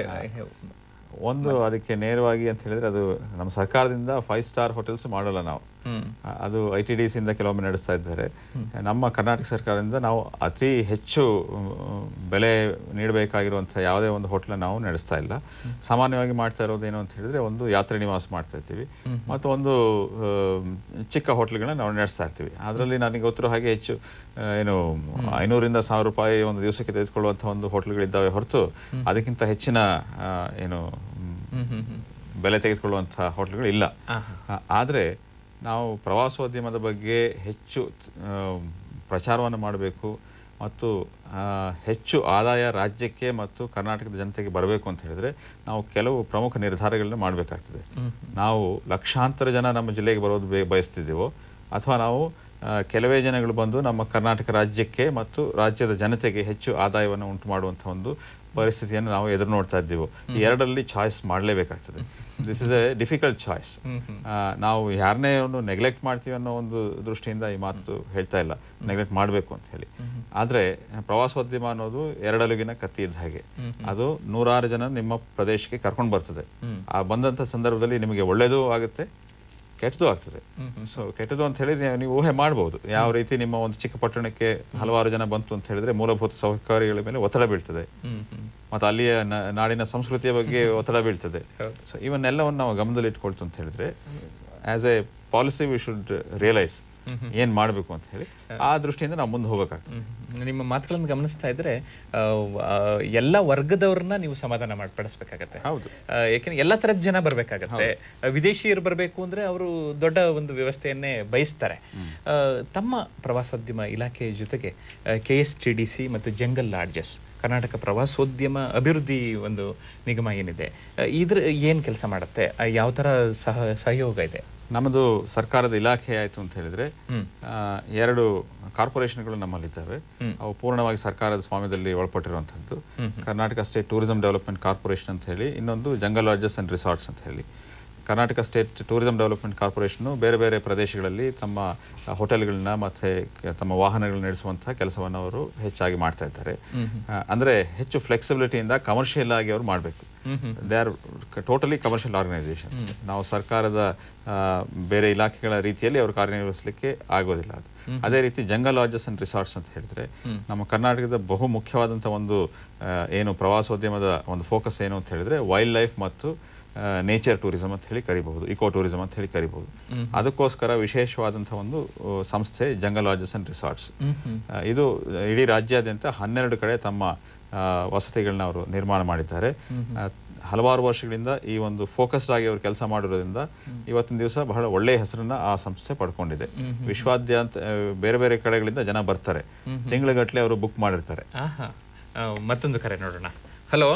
ಒಂದು ಅದಕ್ಕೆ ನೇರವಾಗಿ ಅಂತ ಹೇಳಿದ್ರೆ ಅದು ನಮ್ಮ ಸರ್ಕಾರದಿಂದ ಫೈವ್ ಸ್ಟಾರ್ ಹೋಟೆಲ್ಸ್ ಮಾಡಲ್ಲ ನಾವು ಆ, ಅದು ಐ ಟಿ ಡಿ ಸಿಯಿಂದ ಕೆಲವೊಮ್ಮೆ ನಡೆಸ್ತಾ ಇದ್ದಾರೆ ನಮ್ಮ ಕರ್ನಾಟಕ ಸರ್ಕಾರದಿಂದ ನಾವು ಅತಿ ಹೆಚ್ಚು ಮ್, ಬೆಲೆ ನೀಡಬೇಕಾಗಿರುವಂಥ ಯಾವುದೇ ಒಂದು ಹೋಟ್ಲ ನಾವು ನಡೆಸ್ತಾ ಇಲ್ಲ ಸಾಮಾನ್ಯವಾಗಿ ಮಾಡ್ತಾ ಇರೋದು ಏನು ಅಂತ ಹೇಳಿದ್ರೆ ಒಂದು ಯಾತ್ರೆ ನಿವಾಸ ಮಾಡ್ತಾ ಇರ್ತೀವಿ ಮತ್ತು ಒಂದು ಆ, ಚಿಕ್ಕ ಹೋಟ್ಲ್ಗಳನ್ನ ನಾವು ನಡೆಸ್ತಾ ಇರ್ತೀವಿ ಅದರಲ್ಲಿ ನನಗೆ ಗೊತ್ತಿರೋ ಹಾಗೆ ಹೆಚ್ಚು ಆ, ಏನು ಐನೂರಿಂದ ಸಾವಿರ ರೂಪಾಯಿ ಒಂದು ದಿವಸಕ್ಕೆ ತೆಗೆದುಕೊಳ್ಳುವಂಥ ಒಂದು ಹೋಟ್ಲ್ಗಳಿದ್ದಾವೆ ಹೊರತು ಅದಕ್ಕಿಂತ ಹೆಚ್ಚಿನ ಆ, ಏನು ಮ್, ಬೆಲೆ ತೆಗೆದುಕೊಳ್ಳುವಂಥ ಹೋಟ್ಲ್ಗಳು ಇಲ್ಲ ಆ, ಆದರೆ ನಾವು ಪ್ರವಾಸೋದ್ಯಮದ ಬಗ್ಗೆ ಹೆಚ್ಚು ಆ, ಪ್ರಚಾರವನ್ನು ಮಾಡಬೇಕು ಮತ್ತು ಆ, ಹೆಚ್ಚು ಆದಾಯ ರಾಜ್ಯಕ್ಕೆ ಮತ್ತು ಕರ್ನಾಟಕದ ಜನತೆಗೆ ಬರಬೇಕು ಅಂತ ಹೇಳಿದ್ರೆ ನಾವು ಕೆಲವು ಪ್ರಮುಖ ನಿರ್ಧಾರಗಳನ್ನ ಮಾಡಬೇಕಾಗ್ತದೆ ನಾವು ಲಕ್ಷಾಂತರ ಜನ ನಮ್ಮ ಜಿಲ್ಲೆಗೆ ಬರೋದು ಬೇ- ಬಯಸ್ತಿದ್ದೀವೋ ಅಥವಾ ನಾವು ಆ, ಕೆಲವೇ ಜನಗಳು ಬಂದು ನಮ್ಮ ಕರ್ನಾಟಕ ರಾಜ್ಯಕ್ಕೆ ಮತ್ತು ರಾಜ್ಯದ ಜನತೆಗೆ ಹೆಚ್ಚು ಆದಾಯವನ್ನು ಉಂಟು ಮಾಡುವಂಥ ಒಂದು ಪರಿಸ್ಥಿತಿಯನ್ನು ನಾವು ಎದುರು ನೋಡ್ತಾ ಇದ್ದೀವೋ ಈ ಎರಡರಲ್ಲಿ ಚಾಯ್ಸ್ ಮಾಡಲೇಬೇಕಾಗ್ತದೆ this is a difficult choice ನಾವು ಯಾರನ್ನೇ ಒಂದು ನೆಗ್ಲೆಕ್ಟ್ ಮಾಡ್ತೀವಿ ಅನ್ನೋ ಒಂದು ದೃಷ್ಟಿಯಿಂದ ಈ ಮಾತು ಹೇಳ್ತಾ ಇಲ್ಲ ನೆಗ್ಲೆಕ್ಟ್ ಮಾಡಬೇಕು ಅಂತ ಹೇಳಿ ಆದರೆ ಪ್ರವಾಸೋದ್ಯಮ ಅನ್ನೋದು ಎರಡಲುಗಿನ ಕತ್ತಿ ಇದ್ದ ಹಾಗೆ ಅದು ನೂರಾರು ಜನ ನಿಮ್ಮ ಪ್ರದೇಶಕ್ಕೆ ಕರ್ಕೊಂಡು ಬರ್ತದೆ ಆ ಬಂದಂಥ ಸಂದರ್ಭದಲ್ಲಿ ನಿಮಗೆ ಒಳ್ಳೆಯದೂ ಆಗುತ್ತೆ ಕೆಟ್ಟದ್ದು ಆಗ್ತದೆ ಸೊ ಕೆಟ್ಟದ್ದು ಅಂತ ಹೇಳಿ ನೀವು- ನೀವು ಊಹೆ ಮಾಡ್ಬೋದು ಯಾವ ರೀತಿ ನಿಮ್ಮ ಒಂದು ಚಿಕ್ಕ ಪಟ್ಟಣಕ್ಕೆ ಹಲವಾರು ಜನ ಬಂತು ಅಂತ ಹೇಳಿದ್ರೆ ಮೂಲಭೂತ ಸೌಕರ್ಯಗಳ ಮೇಲೆ ಒತ್ತಡ ಬೀಳ್ತದೆ ಮತ್ತು ಅಲ್ಲಿಯ ನ- ನಾಡಿನ ಸಂಸ್ಕೃತಿಯ ಬಗ್ಗೆ ಒತ್ತಡ ಬೀಳ್ತದೆ ಸೊ ಇವನ್ನೆಲ್ಲವನ್ನು ನಾವು ಗಮನದಲ್ಲಿ ಇಟ್ಕೊಳ್ತು ಅಂತ ಹೇಳಿದ್ರೆ as a policy we should realise ಏನ್ ಮಾಡಬೇಕು ಅಂತ ಹೇಳಿ ಆ ದೃಷ್ಟಿಯಿಂದ ನಾವು ಮುಂದೆ ಹೋಗಬೇಕಾಗ್ತದೆ ನಿಮ್ಮ ಮಾತುಗಳನ್ನು ಗಮನಿಸ್ತಾ ಇದ್ರೆ ಆ, ಆ, ಎಲ್ಲ ವರ್ಗದವ್ರನ್ನ ನೀವು ಸಮಾಧಾನ ಮಾಡ್ಪಡಿಸ್ಬೇಕಾಗತ್ತೆ ಹೌದು. ಆ, ಯಾಕೆಂದ್ರೆ ಎಲ್ಲ ತರದ ಜನ ಬರ್ಬೇಕಾಗತ್ತೆ ಆ, ವಿದೇಶಿಯರು ಬರಬೇಕು ಅಂದ್ರೆ ಅವರು ದೊಡ್ಡ ಒಂದು ವ್ಯವಸ್ಥೆಯನ್ನೇ ಬಯಸ್ತಾರೆ ಆ, ತಮ್ಮ ಪ್ರವಾಸೋದ್ಯಮ ಇಲಾಖೆಯ ಜೊತೆಗೆ K S T D C ಮತ್ತು ಜಂಗಲ್ ಲಾಡ್ಜಸ್ ಕರ್ನಾಟಕ ಪ್ರವಾಸೋದ್ಯಮ ಅಭಿವೃದ್ಧಿ ಒಂದು ನಿಗಮ ಏನಿದೆ ಆ, ಇದ್ರ ಏನ್ ಕೆಲಸ ಮಾಡುತ್ತೆ ಆ, ಯಾವ ತರ ಸಹ ಸಹಯೋಗ ಇದೆ ನಮ್ಮದು ಸರ್ಕಾರದ ಇಲಾಖೆ ಆಯಿತು ಅಂತ ಹೇಳಿದ್ರೆ ಆ, ಎರಡು ಕಾರ್ಪೊರೇಷನ್ಗಳು ನಮ್ಮಲ್ಲಿದ್ದಾವೆ ಅವು ಪೂರ್ಣವಾಗಿ ಸರ್ಕಾರದ ಸ್ವಾಮ್ಯದಲ್ಲಿ ಒಳಪಟ್ಟಿರುವಂಥದ್ದು Karnataka state tourism development corporation ಅಂತ ಹೇಳಿ ಇನ್ನೊಂದು ಜಂಗಲ್ ಲಾಡ್ಜಸ್ ಅಂಡ್ ರಿಸಾರ್ಟ್ಸ್ ಅಂತ ಹೇಳಿ ಕರ್ನಾಟಕ ಸ್ಟೇಟ್ ಟೂರಿಸಂ ಡೆವಲಪ್ಮೆಂಟ್ ಕಾರ್ಪೊರೇಷನ್ನು ಬೇರೆ ಬೇರೆ ಪ್ರದೇಶಗಳಲ್ಲಿ ತಮ್ಮ ಆ, ಹೋಟೆಲ್ಗಳನ್ನ ಮತ್ತು ತಮ್ಮ ವಾಹನಗಳನ್ನ ನಡೆಸುವಂತಹ ಕೆಲಸವನ್ನು ಅವರು ಹೆಚ್ಚಾಗಿ ಮಾಡ್ತಾ ಇದ್ದಾರೆ ಆ, ಅಂದ್ರೆ ಹೆಚ್ಚು ಫ್ಲೆಕ್ಸಿಬಿಲಿಟಿಯಿಂದ ಕಮರ್ಷಿಯಲ್ ಆಗಿ ಅವರು ಮಾಡಬೇಕು they are totally commercial organisations ನಾವು ಸರ್ಕಾರದ ಆ, ಬೇರೆ ಇಲಾಖೆಗಳ ರೀತಿಯಲ್ಲಿ ಅವರು ಕಾರ್ಯನಿರ್ವಹಿಸಲಿಕ್ಕೆ ಆಗೋದಿಲ್ಲ ಅದು ಅದೇ ರೀತಿ ಜಂಗಲ್ ಲಾಡ್ಜಸ್ ಅಂಡ್ ರಿಸಾರ್ಟ್ಸ್ ಅಂತ ಹೇಳಿದ್ರೆ ನಮ್ಮ ಕರ್ನಾಟಕದ ಬಹು ಮುಖ್ಯವಾದಂಥ ಒಂದು ಆ, ಏನು ಪ್ರವಾಸೋದ್ಯಮದ ಒಂದು ಫೋಕಸ್ ಏನು ಅಂತ ಹೇಳಿದ್ರೆ ವೈಲ್ಡ್ ಲೈಫ್ ಮತ್ತು ನೇಚರ್ ಟೂರಿಸಂ ಅಂತ ಹೇಳಿ ಕರಿಬಹುದು ಇಕೋ ಟೂರಿಸಂ ಅಂತ ಹೇಳಿ ಕರಿಬಹುದು ಅದಕ್ಕೋಸ್ಕರ ವಿಶೇಷವಾದಂಥ ಒಂದು ಆ, ಸಂಸ್ಥೆ ಜಂಗಲ್ ಲಾಡ್ಜಸ್ ಅಂಡ್ ರಿಸಾರ್ಟ್ಸ್ ಇದು ಇಡೀ ರಾಜ್ಯಾದ್ಯಂತ ಹನ್ನೆರಡು ಕಡೆ ತಮ್ಮ ಆ, ವಸತಿಗಳನ್ನ ಅವರು ನಿರ್ಮಾಣ ಮಾಡಿದ್ದಾರೆ ಆ, ಹಲವಾರು ವರ್ಷಗಳಿಂದ ಈ ಒಂದು ಫೋಕಸ್ಡ್ ಆಗಿ ಅವರು ಕೆಲಸ ಮಾಡಿರೋದ್ರಿಂದ ಇವತ್ತಿನ ದಿವಸ ಬಹಳ ಒಳ್ಳೆಯ ಹೆಸರನ್ನ ಆ ಸಂಸ್ಥೆ ಪಡ್ಕೊಂಡಿದೆ ವಿಶ್ವಾದ್ಯಂತ ಆ, ಬೇರೆ ಬೇರೆ ಕಡೆಗಳಿಂದ ಜನ ಬರ್ತಾರೆ ತಿಂಗಳಗಟ್ಟಲೆ ಅವರು ಬುಕ್ ಮಾಡಿರ್ತಾರೆ ಆಹಾ ಆ, ಮತ್ತೊಂದು ಕರೆ ನೋಡೋಣ ಹಲೋ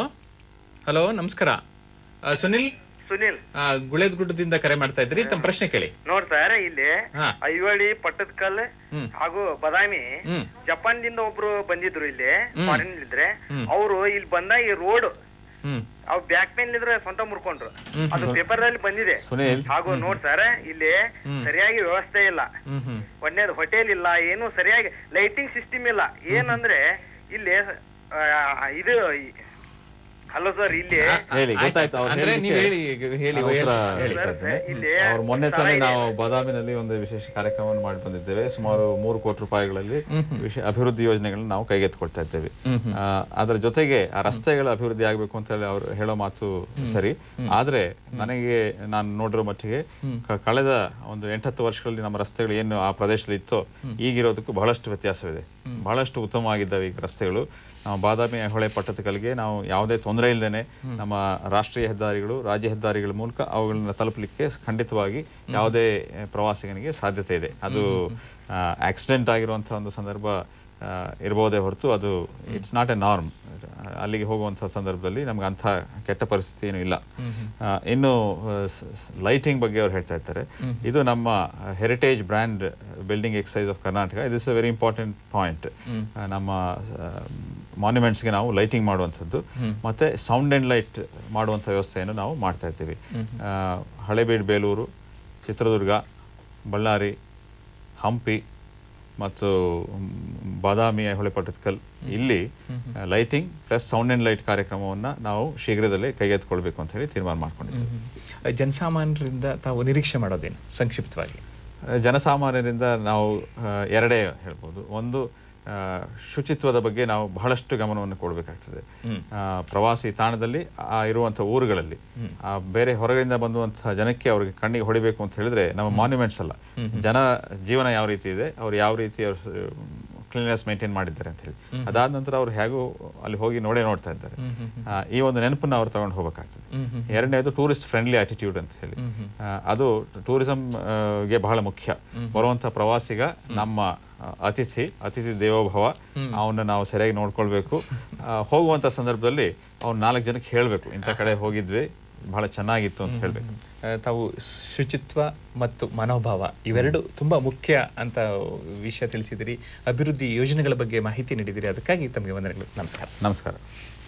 ಹಲೋ ನಮಸ್ಕಾರ ಆ, ಸುನಿಲ್ ಸುನಿಲ್ ಆ, ಗುಳೇದಗುಡ್ಡದಿಂದ ಕರೆ ಮಾಡ್ತಾ ಇದ್ರಿ ತಮ್ಮ ಪ್ರಶ್ನೆ ಕೇಳಿ ನೋಡ್ ಸರ್ ಇಲ್ಲಿ ಹಾ. ಐವಳಿ ಪಟ್ಟದಕಲ್ ಹ್ಮ್. ಹಾಗೂ ಬದಾಮಿ ಹ್ಮ್. ಜಪಾನ್ ದಿಂದ ಒಬ್ರು ಬಂದಿದ್ರು ಇಲ್ಲಿ ಫಾರಿನ್ ಇದ್ರೆ ಅವರು ಇಲ್ಲಿ ಬಂದಾಗ ಈ ರೋಡ್ ಹ್ಮ್ ಅವ್ ಬ್ಯಾಕ್ ಪೇನ್ ಇದ್ರೆ ಸ್ವಂತ ಮುರ್ಕೊಂಡ್ರು ಅದು ಪೇಪರ್ ಅಲ್ಲಿ ಬಂದಿದೆ ಸುನೀಲ್ ಹಾಗೂ ನೋಡ್ ಸರ್ ಇಲ್ಲಿ ಸರಿಯಾಗಿ ವ್ಯವಸ್ಥೆ ಇಲ್ಲ ಹ್ಮ್ ಹ್ಮ್ ಒಂದೇದು ಹೋಟೆಲ್ ಇಲ್ಲ ಏನು ಸರಿಯಾಗಿ ಲೈಟಿಂಗ್ ಸಿಸ್ಟಮ್ ಇಲ್ಲ ಏನಂದ್ರೆ ಇಲ್ಲಿ ಆ, ಇದು ಹಲೋ ಸರ್ ಇಲ್ಲಿ ಹೇಳಿ ಗೊತ್ತಾಯ್ತು ಅವ್ರು ಅಂದ್ರೆ ನೀವು ಹೇಳಿ ಹೇಳಿ ನಾನು ಉತ್ತರ ಹೇಳಿ. ಹೇಳ್ತಾ ಇದ್ದೇನೆ. ಇಲ್ಲಿ ಅವ್ರು ಮೊನ್ನೆ ಸ್ಥಳ ತಾನೇ ಇದೆ. ನಾವು ಬಾದಾಮಿನಲ್ಲಿ ಒಂದು ವಿಶೇಷ ಕಾರ್ಯಕ್ರಮವನ್ನು ಮಾಡಿ ಬಂದಿದ್ದೇವೆ ಸುಮಾರು ಮೂರು ಕೋಟಿ ರೂಪಾಯಿಗಳಲ್ಲಿ ವಿಶೇಷ ಅಭಿವೃದ್ಧಿ ಯೋಜನೆಗಳನ್ನ ನಾವು ಕೈಗೆತ್ತಿಕೊಳ್ತಾ ಇದ್ದೇವೆ ಆ, ಅದರ ಜೊತೆಗೆ ಆ ರಸ್ತೆಗಳ ಅಭಿವೃದ್ಧಿ ಆಗಬೇಕು ಅಂತ ಹೇಳಿ ಅವರು ಹೇಳೋ ಮಾತು ಸರಿ ಆದ್ರೆ ನನಗೆ ನಾನು ನೋಡಿರೋ ಮಟ್ಟಿಗೆ ಕ- ಕಳೆದ ಒಂದು ಎಂಟತ್ತು ವರ್ಷಗಳಲ್ಲಿ ನಮ್ಮ ರಸ್ತೆಗಳು ಏನು ಆ ಪ್ರದೇಶದಲ್ಲಿ ಇತ್ತೋ ಈಗಿರೋದಕ್ಕೂ ಬಹಳಷ್ಟು ವ್ಯತ್ಯಾಸವಿದೆ ಬಹಳಷ್ಟು ಉತ್ತಮವಾಗಿದ್ದಾವೆ ಈಗ ರಸ್ತೆಗಳು ನಾವು ಬಾದಾಮಿ ಹೊಳೆ ಪಟ್ಟದಕಲ್ಗೆ ನಾವು ಯಾವುದೇ ತೊಂದರೆ ಇಲ್ಲದೇನೆ ನಮ್ಮ ರಾಷ್ಟ್ರೀಯ ಹೆದ್ದಾರಿಗಳು ರಾಜ್ಯ ಹೆದ್ದಾರಿಗಳ ಮೂಲಕ ಅವುಗಳನ್ನ ತಲುಪಲಿಕ್ಕೆ ಖಂಡಿತವಾಗಿ ಯಾವುದೇ ಆ, ಪ್ರವಾಸಿಗನಿಗೆ ಸಾಧ್ಯತೆ ಇದೆ ಅದು ಆಕ್ಸಿಡೆಂಟ್ ಆಗಿರುವಂಥ ಒಂದು ಸಂದರ್ಭ ಆ, ಇರ್ಬೋದೇ ಹೊರತು ಅದು ಇಟ್ಸ್ ನಾಟ್ ಎ ನಾರ್ಮ್ ಅಲ್ಲಿಗೆ ಹೋಗುವಂಥ ಸಂದರ್ಭದಲ್ಲಿ ನಮ್ಗೆ ಅಂಥ ಕೆಟ್ಟ ಪರಿಸ್ಥಿತಿ ಏನೂ ಇಲ್ಲ ಆ, ಇನ್ನು ಲೈಟಿಂಗ್ ಬಗ್ಗೆ ಅವ್ರು ಹೇಳ್ತಾ ಇರ್ತಾರೆ ಇದು ನಮ್ಮ heritage brand building excise of Karnataka ಇದು is a very important point ನಮ್ಮ ಮಾನ್ಯುಮೆಂಟ್ಸ್ಗೆ ನಾವು ಲೈಟಿಂಗ್ ಮಾಡುವಂಥದ್ದು ಮತ್ತು ಸೌಂಡ್ ಆ್ಯಂಡ್ ಲೈಟ್ ಮಾಡುವಂಥ ವ್ಯವಸ್ಥೆಯನ್ನು ನಾವು ಮಾಡ್ತಾ ಇದ್ದೀವಿ ಆ, ಹಳೇಬೀಡು ಬೇಲೂರು ಚಿತ್ರದುರ್ಗ ಬಳ್ಳಾರಿ ಹಂಪಿ ಮತ್ತು ಮ್, ಬಾದಾಮಿ ಹೊಳೆ ಪಟ್ಟದಕಲ್ ಇಲ್ಲಿ lighting plus sound and light ಕಾರ್ಯಕ್ರಮವನ್ನು ನಾವು ಶೀಘ್ರದಲ್ಲೇ ಕೈಗೆತ್ತಿಕೊಳ್ಬೇಕು ಅಂತ ಹೇಳಿ ತೀರ್ಮಾನ ಮಾಡ್ಕೊಂಡಿದ್ದೀವಿ ಜನಸಾಮಾನ್ಯರಿಂದ ತಾವು ನಿರೀಕ್ಷೆ ಮಾಡೋದೇನು ಸಂಕ್ಷಿಪ್ತವಾಗಿ ಜನಸಾಮಾನ್ಯರಿಂದ ನಾವು ಆ, ಎರಡೇ ಹೇಳ್ಬೋದು ಒಂದು ಆ, ಶುಚಿತ್ವದ ಬಗ್ಗೆ ನಾವು ಬಹಳಷ್ಟು ಗಮನವನ್ನು ಕೊಡಬೇಕಾಗ್ತದೆ ಆ, ಪ್ರವಾಸಿ ತಾಣದಲ್ಲಿ ಆ ಇರುವಂಥ ಊರುಗಳಲ್ಲಿ ಆ ಬೇರೆ ಹೊರಗಡೆಯಿಂದ ಬಂದುವಂತಹ ಜನಕ್ಕೆ ಅವ್ರಿಗೆ ಕಣ್ಣಿಗೆ ಹೊಡಿಬೇಕು ಅಂತ ಹೇಳಿದ್ರೆ ನಮ್ಮ ಮಾನ್ಯುಮೆಂಟ್ಸ್ ಅಲ್ಲ ಜನ ಜೀವನ ಯಾವ ರೀತಿ ಇದೆ ಅವ್ರು ಯಾವ ರೀತಿ ಅವ್ರು ಕ್ಲೀನ್ನೆಸ್ ಮೇಂಟೈನ್ ಮಾಡಿದ್ದಾರೆ ಅಂತ ಹೇಳಿ ಅದಾದ ನಂತರ ಅವ್ರು ಹೇಗೂ ಅಲ್ಲಿ ಹೋಗಿ ನೋಡೇ ನೋಡ್ತಾ ಇದ್ದಾರೆ ಆ, ಈ ಒಂದು ನೆನಪನ್ನು ಅವ್ರು ತಗೊಂಡು ಹೋಗಬೇಕಾಗ್ತದೆ ಎರಡನೇದು ಟೂರಿಸ್ಟ್ ಫ್ರೆಂಡ್ಲಿ ಆಟಿಟ್ಯೂಡ್ ಅಂತ ಹೇಳಿ ಆ, ಅದು ಟೂರಿಸಂ ಗೆ ಬಹಳ ಮುಖ್ಯ ಬರುವಂಥ ಪ್ರವಾಸಿಗ ನಮ್ಮ ಆ, ಅತಿಥಿ ಅತಿಥಿ ದೇವೋಭವ ಅವನ್ನ ನಾವು ಸರಿಯಾಗಿ ನೋಡ್ಕೊಳ್ಬೇಕು ಆ, ಹೋಗುವಂಥ ಸಂದರ್ಭದಲ್ಲಿ ಅವ್ನು ನಾಲ್ಕು ಜನಕ್ಕೆ ಹೇಳಬೇಕು ಇಂಥ ಕಡೆ ಹೋಗಿದ್ವಿ ಬಹಳ ಚೆನ್ನಾಗಿತ್ತು ಅಂತ ಹೇಳಬೇಕು ಆ, ತಾವು ಶುಚಿತ್ವ ಮತ್ತು ಮನೋಭಾವ ಇವೆರಡು ತುಂಬಾ ಮುಖ್ಯ ಅಂತ ವಿಷಯ ತಿಳಿಸಿದಿರಿ ಅಭಿವೃದ್ಧಿ ಯೋಜನೆಗಳ ಬಗ್ಗೆ ಮಾಹಿತಿ ನೀಡಿದಿರಿ ಅದಕ್ಕಾಗಿ ತಮಗೆ ವಂದನೆಗಳು ನಮಸ್ಕಾರ ನಮಸ್ಕಾರ